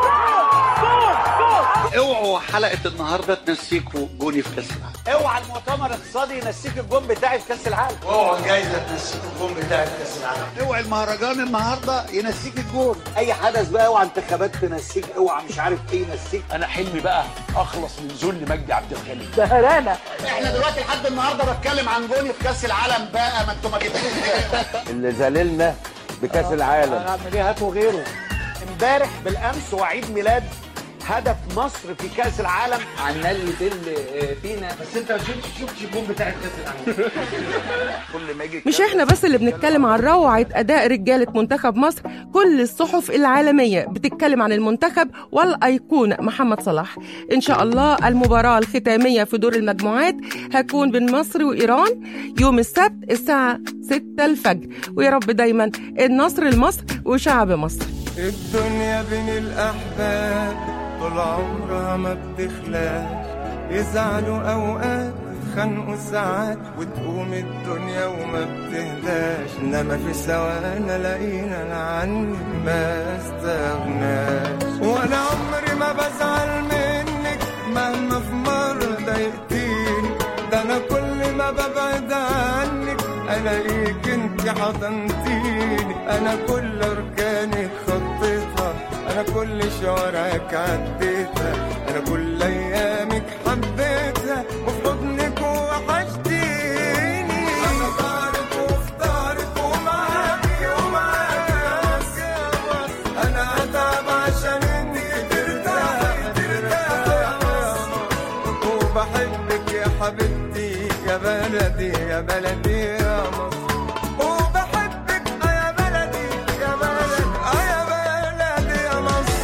اوعوا حلقه النهارده تنسيكوا جوني في كاس العالم اوعى المؤتمر الاقتصادي ينسيك الجون بتاعي في كاس العالم اوعوا الجايزه تنسيكوا الجون بتاع كاس العالم اوعى المهرجان النهارده ينسيك الجون اي حدث بقى اوعى انتخابات تنسيك اوعى مش عارف ايه ينسيك انا حلمي بقى اخلص من ذل مجدي عبد الغني ده هلالة احنا دلوقتي لحد النهارده بتكلم عن جوني في كاس العالم بقى ما انتوا ما جبتوش اللي ذللنا بكاس العالم اعمل ايه هاتوا غيره امبارح بالامس وعيد ميلاد هدف مصر في كاس العالم عمال يدل فينا بس انت ما شفتش شفتش الجون بتاع كاس العالم كل ما يجي مش احنا بس اللي بنتكلم عن روعة أداء رجالة منتخب مصر كل الصحف العالمية بتتكلم عن المنتخب والأيقونة محمد صلاح إن شاء الله المباراة الختامية في دور المجموعات هتكون بين مصر وإيران يوم السبت الساعة 6 الفجر ويا رب دايما النصر لمصر وشعب مصر الدنيا بين الأحباب طول عمرها ما بتخلاش يزعلوا أوقات يتخانقوا ساعات وتقوم الدنيا وما بتهداش إنما في ثواني لقينا أنا عني ما استغناش وأنا عمري ما بزعل منك مهما في مرة ضايقتيني ده أنا كل ما ببعد عنك ألاقيك انت حضنتيني أنا كل أركانك خطيتها أنا كل شوارعك عديتها أنا كل أيامك حبيتها وفي حضنك وحشتيني أنا طارق وفي طارق ومعاكي ومعاكي يا مصر أنا أتعب عشان إنك ترتاحي ترتاحي يا مصر وبحبك يا حبيبتي يا بلدي يا بلدي يا مصر وبحبك آه يا بلدي يا بلدي آه يا بلدي يا مصر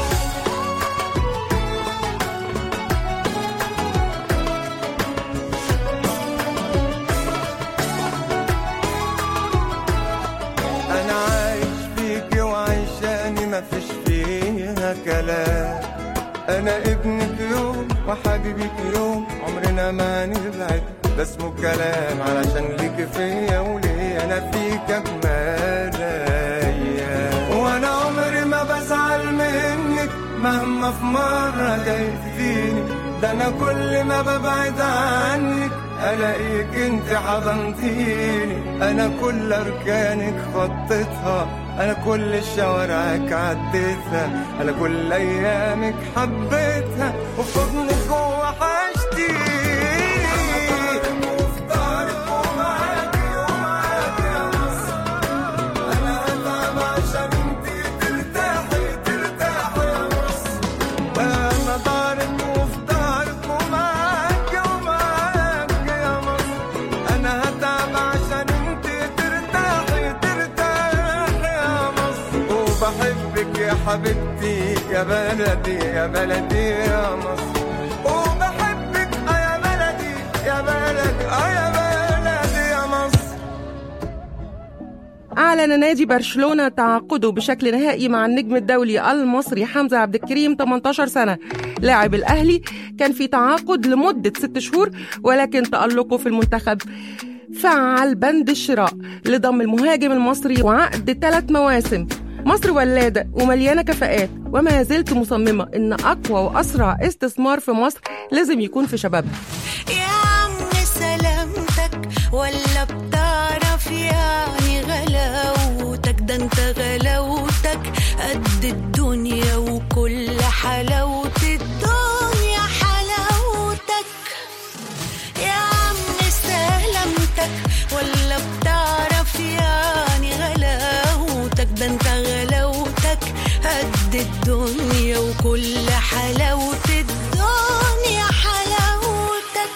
انا عايش فيك وعيشاني مفيش فيها كلام انا ابنك يوم وحبيبك يوم عمرنا ما نبعد ده اسمه كلام علشان ليك فيا وليا انا فيك اجمل ايام وانا عمري ما بزعل منك مهما في مرة ضايقتيني ده انا كل ما ببعد عنك الاقيك انت حضنتيني انا كل اركانك خطيتها انا كل شوارعك عديتها انا كل ايامك حبيتها وفي حضنك وحشتيني وبحبك يا حبيبتي يا بلدي يا بلدي يا مصر وبحبك آه يا بلدي يا بلدي آه يا بلدي يا مصر أعلن نادي برشلونة تعاقده بشكل نهائي مع النجم الدولي المصري حمزة عبد الكريم 18 سنة لاعب الأهلي كان في تعاقد لمدة ست شهور ولكن تألقه في المنتخب فعل بند الشراء لضم المهاجم المصري وعقد ثلاث مواسم مصر ولادة ومليانة كفاءات وما زلت مصممة إن أقوى وأسرع استثمار في مصر لازم يكون في شبابها يا عم سلامتك ولا بتعرف يعني غلاوتك ده انت غلاوتك قد الدنيا وكل حلاوة الدنيا حلاوتك يا عم سلامتك ولا بتعرف يعني غلاوتك ده انت غلاوتك قد الدنيا وكل حلاوة الدنيا حلاوتك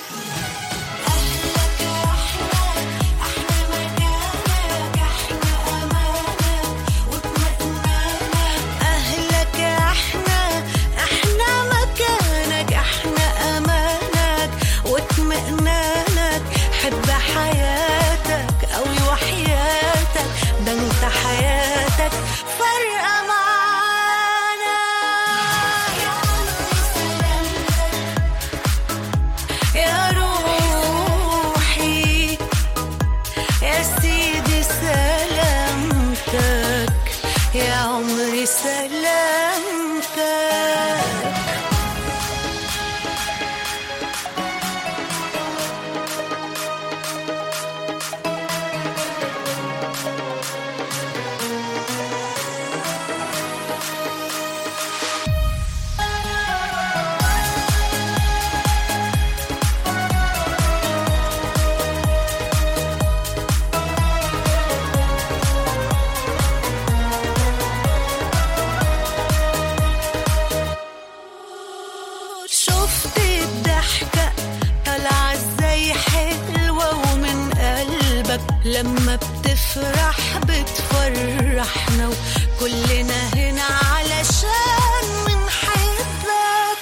أهلك أحلى أحلى مكانك أحلى أمانك واطمئنانك أهلك أحلى أحلى مكانك أحلى أمانك واطمئنانك حب حياتك أوي وحياتك ده انت حياتك فارقة معانا يا روحي يا سيدي سلامتك يا عمري سلامتك شفت الضحكة طالعة ازاي حلوة ومن قلبك لما بتفرح بتفرحنا وكلنا هنا علشان بنحبك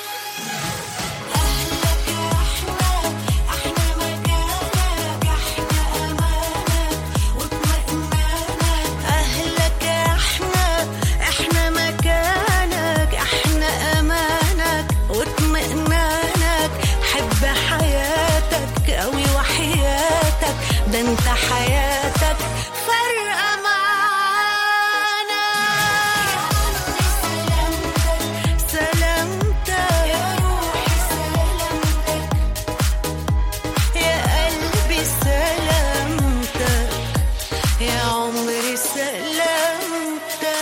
أهلك أحلى أحلى مكانك أحلى أمانك واطمئنانك أهلك أحلى احنا مكانك احنا امانك واطمئنانك حب حياتك قوي وحياتك ده انت حياتك فارقه معانا سلامتك يا روحي سلامتك يا قلبي سلامتك يا عمري سلامتك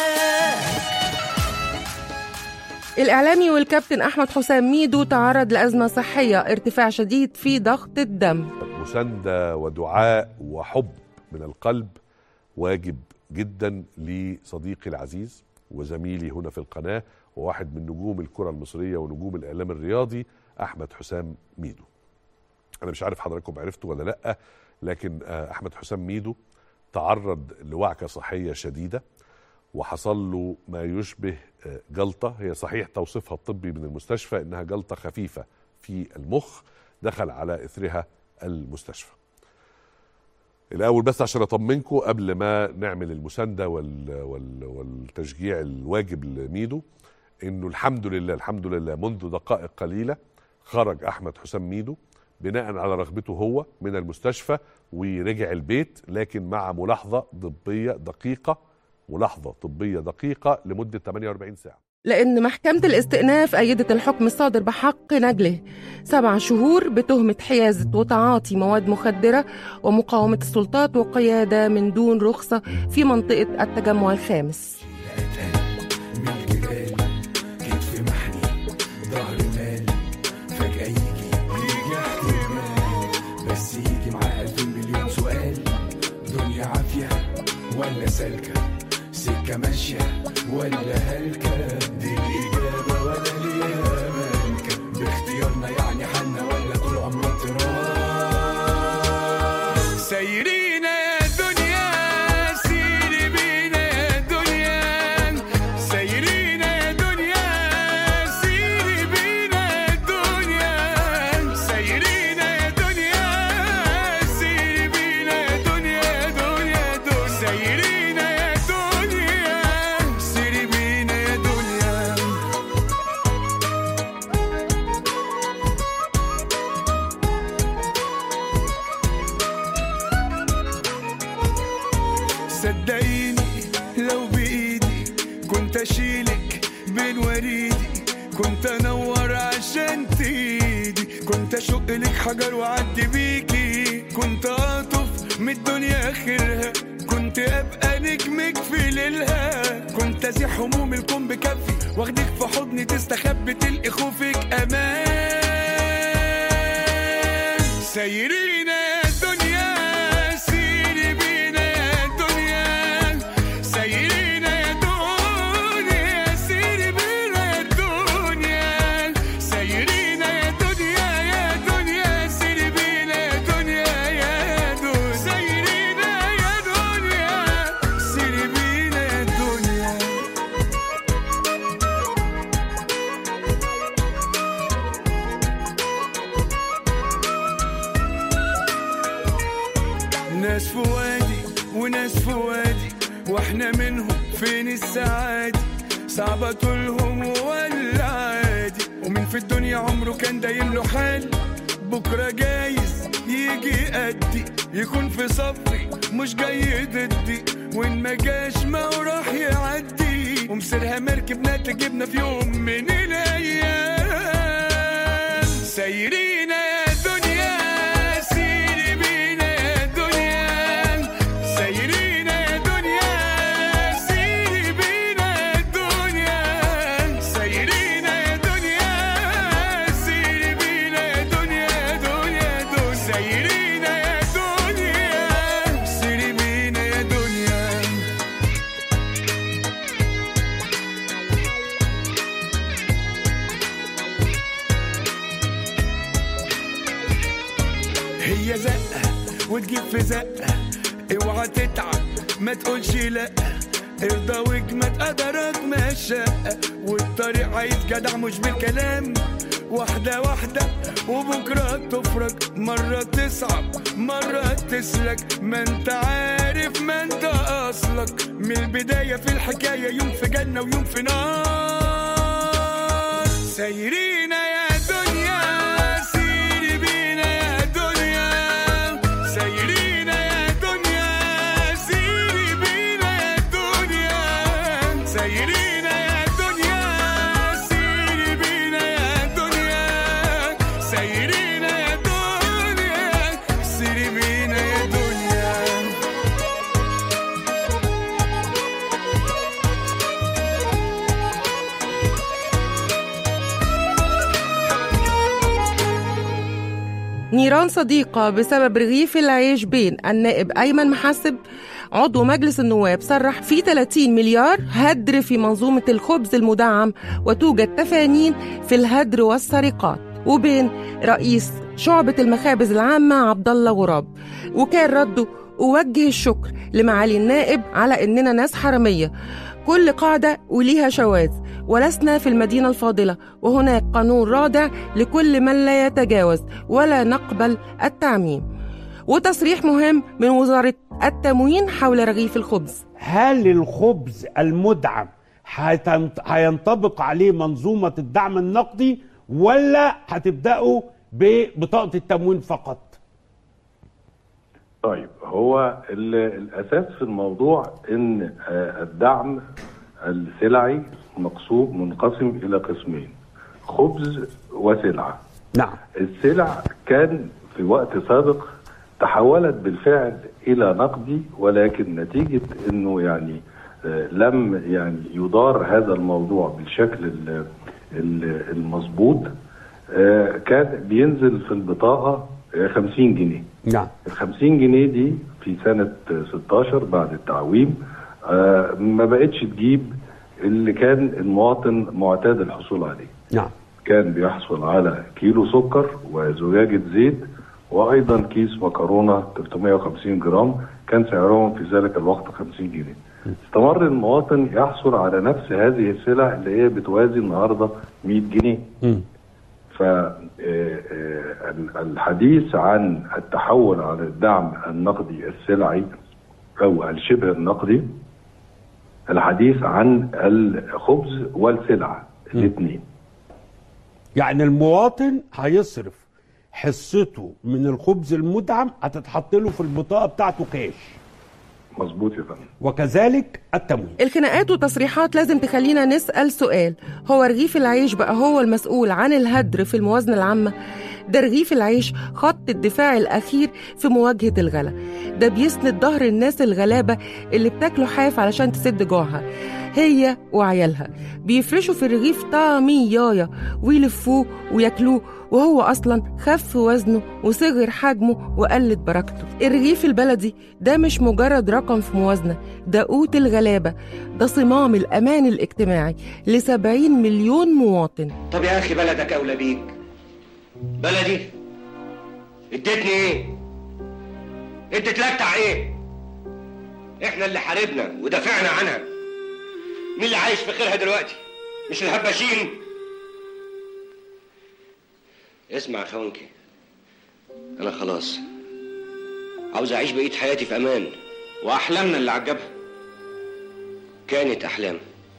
الإعلامي والكابتن أحمد حسام ميدو تعرض لأزمة صحية ارتفاع شديد في ضغط الدم مساندة ودعاء وحب من القلب واجب جدا لصديقي العزيز وزميلي هنا في القناة وواحد من نجوم الكرة المصرية ونجوم الإعلام الرياضي أحمد حسام ميدو أنا مش عارف حضراتكم عرفتوا ولا لأ لكن آه، أحمد حسام ميدو تعرض لوعكة صحية شديدة وحصل له ما يشبه آه، جلطة هي صحيح توصيفها الطبي من المستشفى إنها جلطة خفيفة في المخ دخل على إثرها المستشفى الأول بس عشان أطمنكم قبل ما نعمل المساندة وال وال والتشجيع الواجب لميدو إنه الحمد لله الحمد لله منذ دقائق قليلة خرج أحمد حسام ميدو بناء على رغبته هو من المستشفى ورجع البيت لكن مع ملاحظة طبية دقيقة ملاحظة طبية دقيقة لمدة 48 ساعة لأن محكمة الاستئناف أيدت الحكم الصادر بحق نجله سبع شهور بتهمة حيازة وتعاطي مواد مخدرة ومقاومة السلطات وقيادة من دون رخصة في منطقة التجمع الخامس كتف محني ظهر مال فجأة يجي يجي احتمال بس يجي معاه ألف مليون سؤال دنيا عافية ولا سالكة سكة ماشية ولا هلكة دي الإجابة ولا ليها مالكة باختيارنا يعني حالنا ولا طول عمرنا اضطراب سايرين يا دنيا سيري بينا يا دنيا صدقيني لو بايدي كنت اشيلك بين وريدي كنت انور عشان تيدي كنت اشق لك حجر واعدي بيكي كنت اطف من الدنيا اخرها كنت ابقى نجمك في ليلها كنت ازيح هموم الكون بكفي واخدك في حضني تستخبي تلقي خوفك امان سيرينا يا دنيا سيري بينا يا دنيا سيرينا يا دنيا سيري بينا يا دنيا سيرينا يا دنيا يا دنيا سيري بينا يا دنيا يا دنيا سيرينا يا دنيا سيري بينا يا دنيا ناس في وادي وناس في وادي واحنا منهم فين السعادة صعبة طولهم ولا عادي ومين في الدنيا عمره كان دايم له حال بكرة جايز يجي قدي يكون في صفي مش جاي ضدي وان ما جاش ما هو راح يعدي ومسيرها مركبنا تجيبنا في يوم من الايام سايرين يا دنيا سيري بينا يا دنيا سايرين يا دنيا سيري بينا يا دنيا سايرين يا دنيا سيري بينا يا دنيا يا دنيا يا دنيا سايرين يا دنيا سيري بينا يا دنيا هي زقة وتجيب في زقة اوعى تتعب ما تقولش لا ارضى واجمد قدرك ما شاء والطريق عايز جدع مش بالكلام واحدة واحدة وبكرة تفرج مرة تصعب مرة تسلك ما انت عارف ما انت اصلك من البداية في الحكاية يوم في جنة ويوم في نار سايرين يا دنيا سيري بينا يا دنيا سايرين يا دنيا سيري بينا يا دنيا سايرين يا دنيا سيري بينا يا دنيا سايرين يا دنيا سيري بينا يا دنيا نيران صديقة بسبب رغيف العيش بين النائب أيمن محسب عضو مجلس النواب صرح في 30 مليار هدر في منظومة الخبز المدعم وتوجد تفانين في الهدر والسرقات وبين رئيس شعبة المخابز العامة عبد الله غراب وكان رده أوجه الشكر لمعالي النائب على إننا ناس حرامية كل قاعدة وليها شواذ ولسنا في المدينة الفاضلة وهناك قانون رادع لكل من لا يتجاوز ولا نقبل التعميم وتصريح مهم من وزارة التموين حول رغيف الخبز هل الخبز المدعم هتنط- هينطبق عليه منظومة الدعم النقدي ولا هتبدأوا ببطاقة التموين فقط طيب هو ال- الاساس في الموضوع ان آه، الدعم السلعي مقسوم منقسم الى قسمين خبز وسلعه نعم السلع كان في وقت سابق تحولت بالفعل الى نقدي ولكن نتيجه انه يعني آه، لم يعني يدار هذا الموضوع بالشكل ال- ال- المظبوط آه، كان بينزل في البطاقه آه، 50 جنيه نعم ال 50 جنيه دي في سنة 16 بعد التعويم آه، ما بقتش تجيب اللي كان المواطن معتاد الحصول عليه نعم كان بيحصل على كيلو سكر وزجاجة زيت وأيضا كيس مكرونة 350 جرام كان سعرهم في ذلك الوقت 50 جنيه استمر المواطن يحصل على نفس هذه السلع اللي هي بتوازي النهارده 100 جنيه فالحديث عن التحول عن الدعم النقدي السلعي او الشبه النقدي الحديث عن الخبز والسلع الاثنين يعني المواطن هيصرف حصته من الخبز المدعم هتتحط له في البطاقة بتاعته كاش مظبوط يا فندم وكذلك التموين الخناقات والتصريحات لازم تخلينا نسأل سؤال هو رغيف العيش بقى هو المسؤول عن الهدر في الموازنة العامة ده رغيف العيش خط الدفاع الأخير في مواجهة الغلا ده بيسند ظهر الناس الغلابة اللي بتاكلوا حاف علشان تسد جوعها هي وعيالها بيفرشوا في الرغيف طعميايا ويلفوه وياكلوه وهو أصلا خف وزنه وصغر حجمه وقلت بركته الرغيف البلدي ده مش مجرد رقم في موازنة ده قوت الغلابة ده صمام الأمان الاجتماعي لسبعين مليون مواطن طب يا اخي بلدك اولى بيك بلدي اديتني ايه انت تلتع ايه احنا اللي حاربنا ودافعنا عنها مين اللي عايش في خيرها دلوقتي مش الهباشين اسمع يا خونكي انا خلاص عاوز اعيش بقيه حياتي في امان واحلامنا اللي عجبها كانت احلام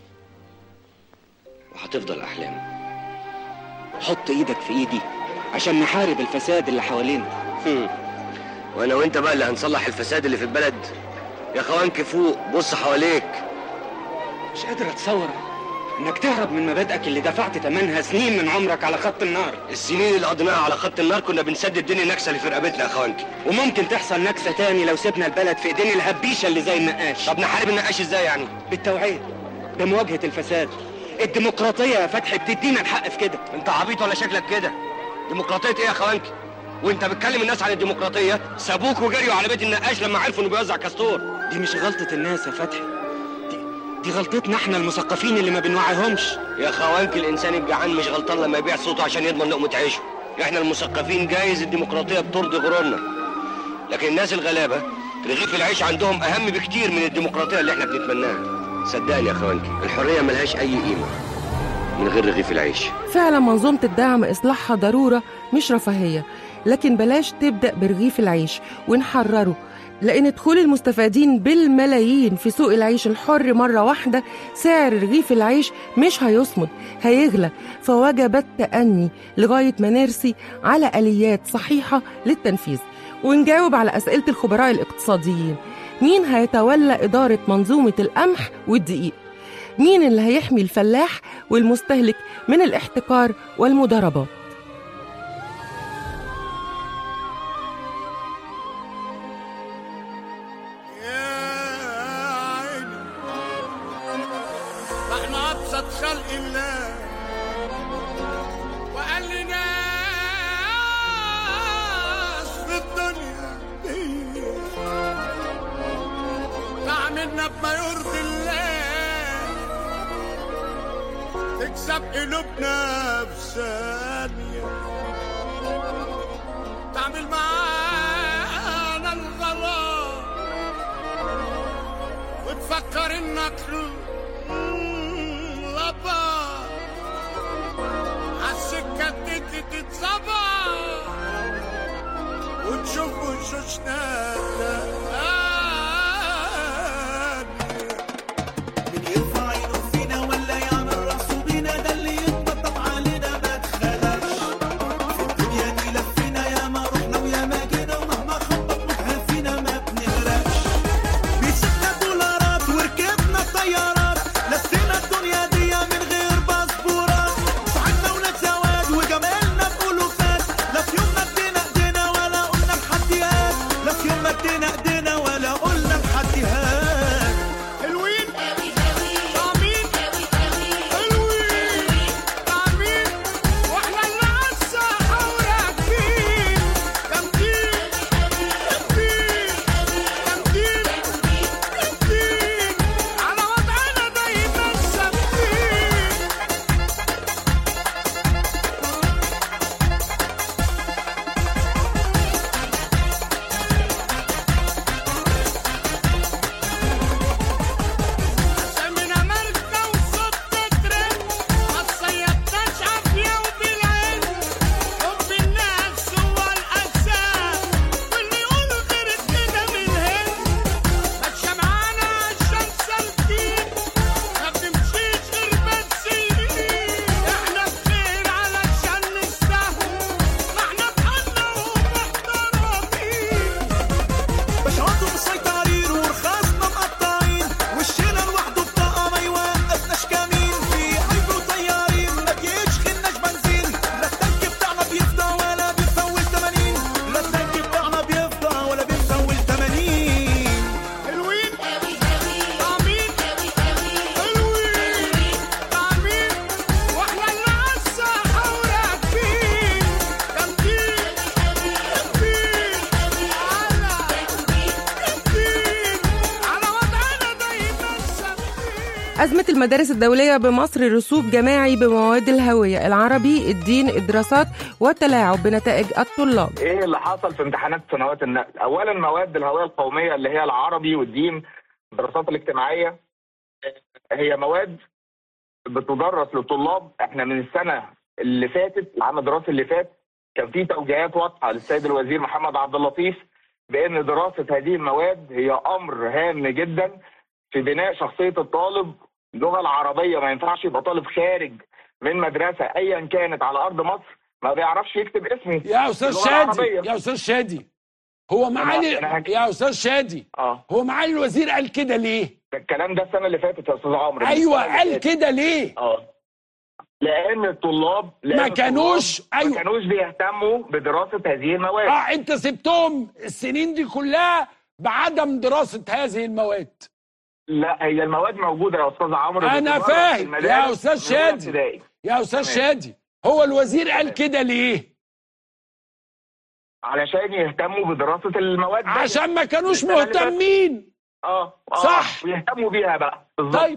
وهتفضل احلام حط ايدك في ايدي عشان نحارب الفساد اللي حوالينا هم. وانا وانت بقى اللي هنصلح الفساد اللي في البلد يا خوانك فوق بص حواليك مش قادر اتصور انك تهرب من مبادئك اللي دفعت ثمنها سنين من عمرك على خط النار السنين اللي قضيناها على خط النار كنا بنسدد دين النكسه اللي في رقبتنا يا خوانك وممكن تحصل نكسه تاني لو سيبنا البلد في ايدين الهبيشه اللي زي النقاش طب نحارب النقاش ازاي يعني بالتوعيه بمواجهه الفساد الديمقراطيه يا فتحي بتدينا الحق في كده انت عبيط ولا شكلك كده ديمقراطيه ايه يا خوانك وانت بتكلم الناس عن الديمقراطيه سابوك وجريوا على بيت النقاش لما عرفوا انه بيوزع كاستور دي مش غلطه الناس يا فتحي دي, دي غلطتنا احنا المثقفين اللي ما بنوعيهمش يا خوانك الانسان الجعان مش غلطان لما يبيع صوته عشان يضمن لقمه عيشه احنا المثقفين جايز الديمقراطيه بترضي غرورنا لكن الناس الغلابه رغيف العيش عندهم اهم بكتير من الديمقراطيه اللي احنا بنتمناها صدقني يا خوانك الحريه ملهاش اي قيمه من غير رغيف العيش فعلا منظومة الدعم إصلاحها ضرورة مش رفاهية لكن بلاش تبدأ برغيف العيش ونحرره لأن دخول المستفادين بالملايين في سوق العيش الحر مرة واحدة سعر رغيف العيش مش هيصمد هيغلى فوجب التأني لغاية ما نرسي على آليات صحيحة للتنفيذ ونجاوب على أسئلة الخبراء الاقتصاديين مين هيتولى إدارة منظومة القمح والدقيق مين اللي هيحمي الفلاح والمستهلك من الاحتكار والمضاربات احنا ابسط خلق الله وقال لي ناس في الدنيا دي تعملنا بما يرضي الله تكسب قلوبنا في ثانية تعمل معانا الغلط وتفكر انك لبا عالسكة دي تتظبط وتشوف وشوشنا من يرفع عينه فينا ولا يعمل راسه بينا ده اللي يتنطط علينا ما اتخلقش في الدنيا دي لفينا يا ما رحنا ويا ما جينا ومهما خبطنا فينا ما بنغرقش مسكنا دولارات وركبنا طيارات لفينا الدنيا دي من غير باسبورات صعدنا ولاد سواد وجمالنا بألوفات لا في يوم ما ادينا ايدينا ولا قلنا بحديات لا في يوم ما أزمة المدارس الدولية بمصر رسوب جماعي بمواد الهوية العربي الدين الدراسات والتلاعب بنتائج الطلاب ايه اللي حصل في امتحانات سنوات النقل اولا مواد الهويه القوميه اللي هي العربي والدين الدراسات الاجتماعيه هي مواد بتدرس للطلاب احنا من السنه اللي فاتت العام الدراسي اللي فات كان في توجيهات واضحه للسيد الوزير محمد عبد اللطيف بان دراسه هذه المواد هي امر هام جدا في بناء شخصيه الطالب اللغه العربيه ما ينفعش يبقى طالب خارج من مدرسه ايا كانت على ارض مصر ما بيعرفش يكتب اسمه يا استاذ باللغة شادي العربية. يا استاذ شادي هو معالي يا استاذ شادي اه هو معالي الوزير قال كده ليه؟ الكلام ده السنه اللي فاتت يا استاذ عمرو ايوه السنة اللي قال فاتت. كده ليه؟ اه لان الطلاب لأن ما كانوش- الطلاب ما كانوش بيهتموا بدراسه هذه المواد اه انت سبتهم السنين دي كلها بعدم دراسه هذه المواد لا هي المواد موجوده يا استاذ عمرو انا بتدرس في فاهم المدارس يا استاذ من أولى شادي ابتدائي. يا استاذ تمام. شادي هو الوزير قال كده ليه؟ علشان يهتموا بدراسه المواد دي. عشان ما كانوش السنة اللي فاتت. مهتمين اه آه، صح. ويهتموا بيها بقى بالظبط طيب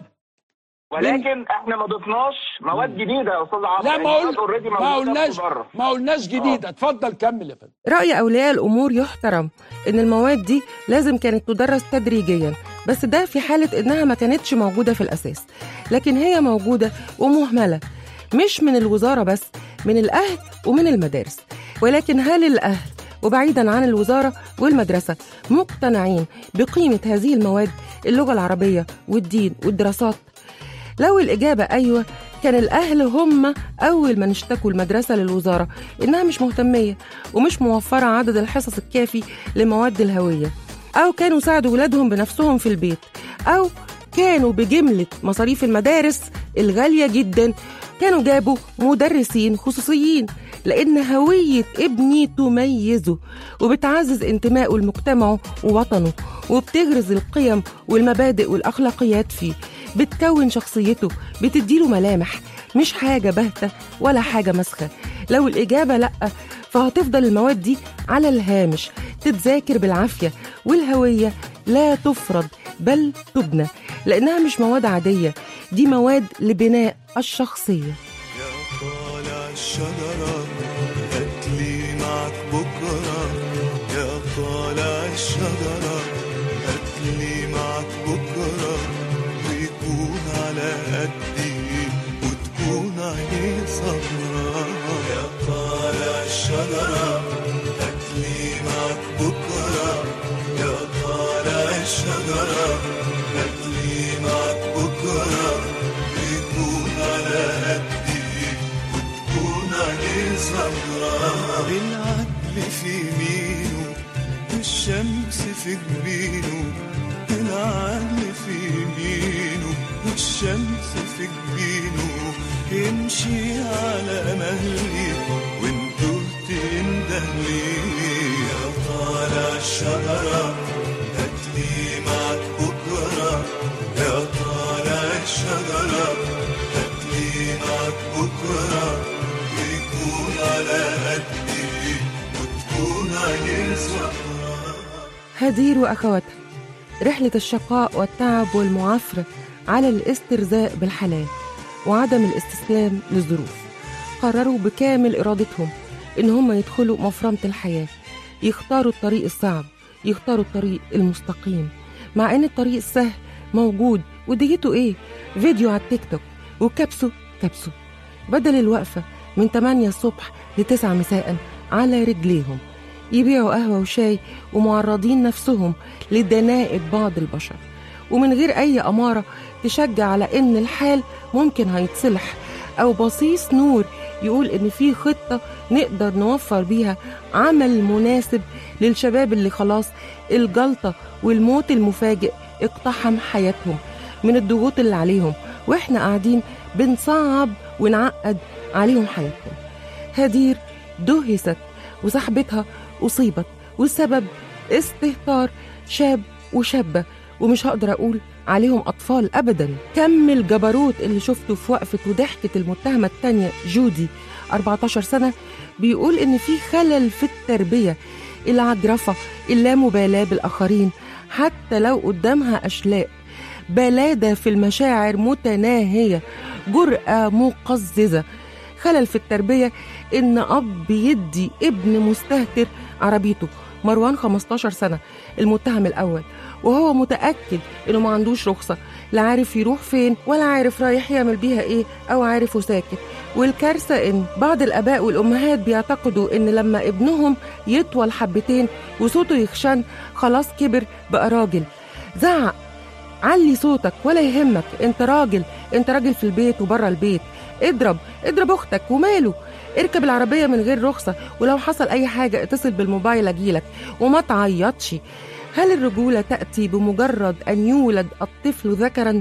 ولكن احنا ما ضفناش مواد جديده يا استاذ عمرو لا ما المواد قل already ما موجودة قلناش بره. ما قلناش جديد اتفضل كمل يا فندم رأي أولياء الأمور يحترم إن المواد دي لازم كانت تدرس تدريجيا بس ده في حالة إنها ما كانتش موجودة في الأساس لكن هي موجودة ومهملة مش من الوزارة بس من الأهل ومن المدارس ولكن هل الأهل وبعيدا عن الوزارة والمدرسة مقتنعين بقيمة هذه المواد اللغة العربية والدين والدراسات لو الإجابة أيوة كان الأهل هم أول من اشتكوا المدرسة للوزارة إنها مش مهتمية ومش موفرة عدد الحصص الكافي لمواد الهوية أو كانوا ساعدوا ولادهم بنفسهم في البيت أو كانوا بجملة مصاريف المدارس الغالية جدا كانوا جابوا مدرسين خصوصيين لأن هوية ابني تميزه وبتعزز انتمائه لمجتمعه ووطنه وبتغرز القيم والمبادئ والأخلاقيات فيه بتكون شخصيته بتديله ملامح مش حاجة باهتة ولا حاجة مسخة لو الإجابة لأ فهتفضل المواد دي على الهامش تتذاكر بالعافية والهوية لا تفرض بل تبنى لأنها مش مواد عادية دي مواد لبناء الشخصية طالع الشجرة هاتلي معك بكرة يا طالع الشجرة هاتلي معك بكرة ويكون على قدي وتكون عيني سمرة يا طالع الشجرة هاتلي معك بكرة يا طالع الشجرة هاتلي معك بكرة ويكون على قدي وتكون عليه سمرة العدل في يمينه والشمس في جبينه العدل في يمينه والشمس في جبينه يمشي على مهلي وانتو تندهلي يا طالع الشجرة هاتلي معك بكرة يا طالع الشجرة هاتلي معك بكرة ويكون على قدي وتكون عيني سمرة هدير وأخواتها رحلة الشقاء والتعب والمعافرة على الاسترزاق بالحلال وعدم الاستسلام للظروف قرروا بكامل إرادتهم إن هم يدخلوا مفرمة الحياة يختاروا الطريق الصعب يختاروا الطريق المستقيم مع إن الطريق السهل موجود وديته إيه فيديو على التيك توك وكبسوا كبسوا بدل الوقفة من 8 الصبح ل 9 مساء على رجليهم يبيعوا قهوة وشاي ومعرضين نفسهم لدناءة بعض البشر ومن غير أي أمارة تشجع على إن الحال ممكن هيتصلح أو بصيص نور يقول إن في خطة نقدر نوفر بيها عمل مناسب للشباب اللي خلاص الجلطة والموت المفاجئ اقتحم حياتهم من الضغوط اللي عليهم واحنا قاعدين بنصعب ونعقد عليهم حياتهم هدير دهست وصاحبتها أصيبت والسبب استهتار شاب وشابة ومش هقدر أقول عليهم أطفال أبدا كم الجبروت اللي شفته في وقفة وضحكة المتهمة التانية جودي 14 سنة بيقول إن في خلل في التربية العجرفة اللامبالاة بالآخرين حتى لو قدامها أشلاء بلادة في المشاعر متناهية جرأة مقززة خلل في التربية إن أب يدي ابن مستهتر عربيته مروان 15 سنة المتهم الأول وهو متأكد إنه ما عندوش رخصة لا عارف يروح فين ولا عارف رايح يعمل بيها إيه أو عارف وساكت والكارثة إن بعض الآباء والأمهات بيعتقدوا إن لما ابنهم يطول حبتين وصوته يخشن خلاص كبر بقى راجل زعق علي صوتك ولا يهمك انت راجل انت راجل في البيت وبره البيت اضرب اضرب اختك وماله اركب العربية من غير رخصة ولو حصل أي حاجة اتصل بالموبايل أجيلك وما تعيطش هل الرجولة تأتي بمجرد أن يولد الطفل ذكرا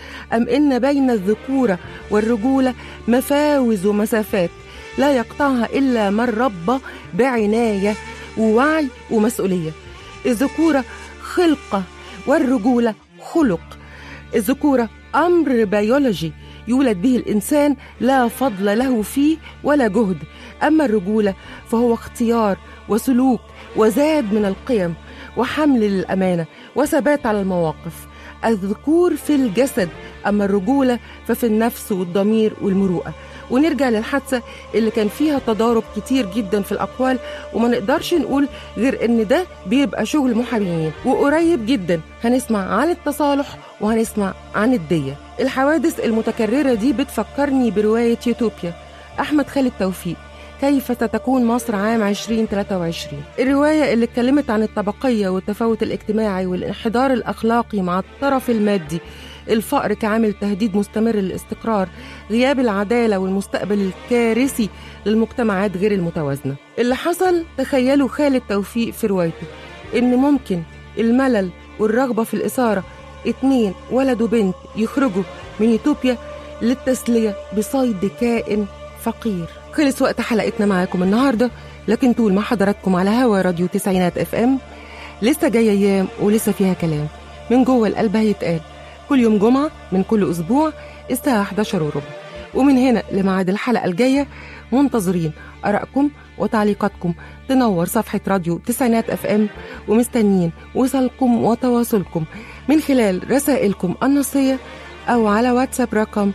أم إن بين الذكورة والرجولة مفاوز ومسافات لا يقطعها إلا من ربى بعناية ووعي ومسؤولية الذكورة خلقة والرجولة خلق الذكورة أمر بيولوجي يولد به الإنسان لا فضل له فيه ولا جهد أما الرجولة فهو اختيار وسلوك وزاد من القيم وحمل للأمانة وثبات على المواقف الذكور في الجسد أما الرجولة ففي النفس والضمير والمروءة ونرجع للحادثة اللي كان فيها تضارب كتير جدا في الأقوال وما نقدرش نقول غير إن ده بيبقى شغل محاميين وقريب جدا هنسمع عن التصالح وهنسمع عن الدية الحوادث المتكررة دي بتفكرني برواية يوتوبيا أحمد خالد توفيق كيف ستكون مصر عام 2023 الرواية اللي اتكلمت عن الطبقية والتفاوت الاجتماعي والانحدار الأخلاقي مع الطرف المادي الفقر كعامل تهديد مستمر للاستقرار غياب العدالة والمستقبل الكارثي للمجتمعات غير المتوازنة اللي حصل تخيلوا خالد توفيق في روايته إن ممكن الملل والرغبة في الإثارة اتنين ولد وبنت يخرجوا من يوتوبيا للتسلية بصيد كائن فقير خلص وقت حلقتنا معاكم النهاردة لكن طول ما حضراتكم على هوا راديو تسعينات اف ام لسه جاية ايام ولسه فيها كلام من جوه القلب هيتقال كل يوم جمعة من كل أسبوع الساعة 11 وربع ومن هنا لميعاد الحلقة الجاية منتظرين آرائكم وتعليقاتكم تنور صفحة راديو تسعينات اف ام ومستنيين وصلكم وتواصلكم من خلال رسائلكم النصية أو على واتساب رقم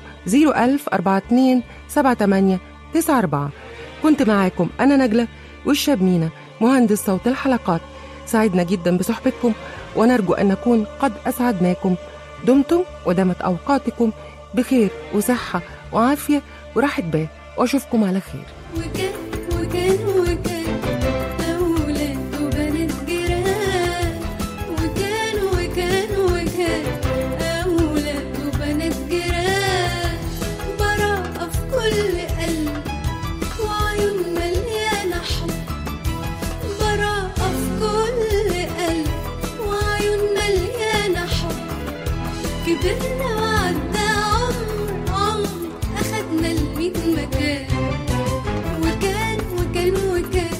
01042 78 94 كنت معاكم أنا نجلة والشاب مينا مهندس صوت الحلقات سعدنا جدا بصحبتكم ونرجو أن نكون قد أسعدناكم دمتم ودامت أوقاتكم بخير وصحة وعافية وراحة بال وأشوفكم على خير وكان وكان وكان أولاد وبنات جيران وكان وكان وكان أولاد وبنات جيران براءة في كل قلب وعيون مليانة حب براءة في كل قلب وعيون مليانة حب كبرنا وعدى عمر عمر أخدنا الميت مكان وكان وكان وكان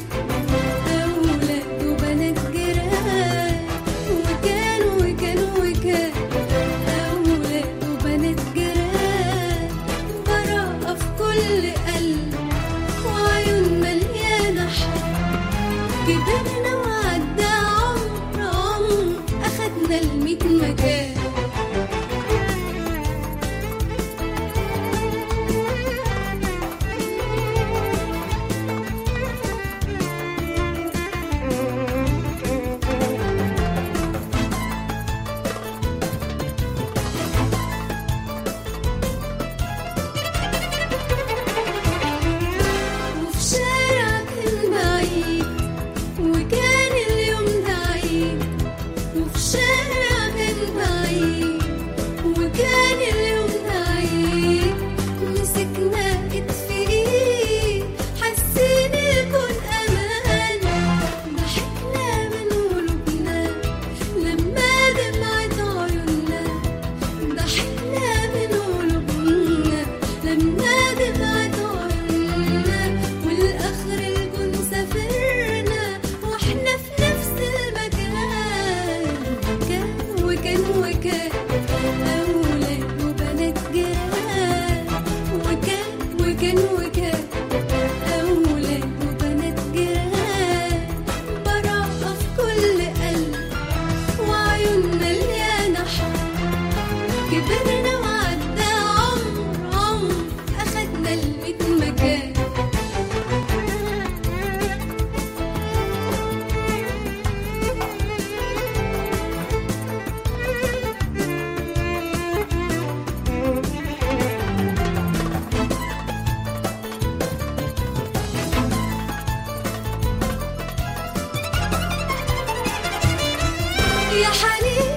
أولاد وبنات جيران وكان وكان وكان أولاد وبنات جيران براءة في كل قلب وعيون مليانة حب كبرنا وعدى عمر عمر أخدنا الميت مكان وفي شارع كان بعيد وكان اليوم ده عيد وفي شارع كان بعيد وكان اليوم ده عيد مسكنا ايد في ايد حاسين الكون امان ضحكنا من قلوبنا لما دمعت عيوننا ضحكنا من قلوبنا لما دمعت عيوننا والاخر الكون سافرنا واحنا في نفس المكان كان وكان وكان اولاد وبنات جيران وكان وكان وكان اولاد وبنات جيران براءة في كل قلب وعيون مليانة حب حنين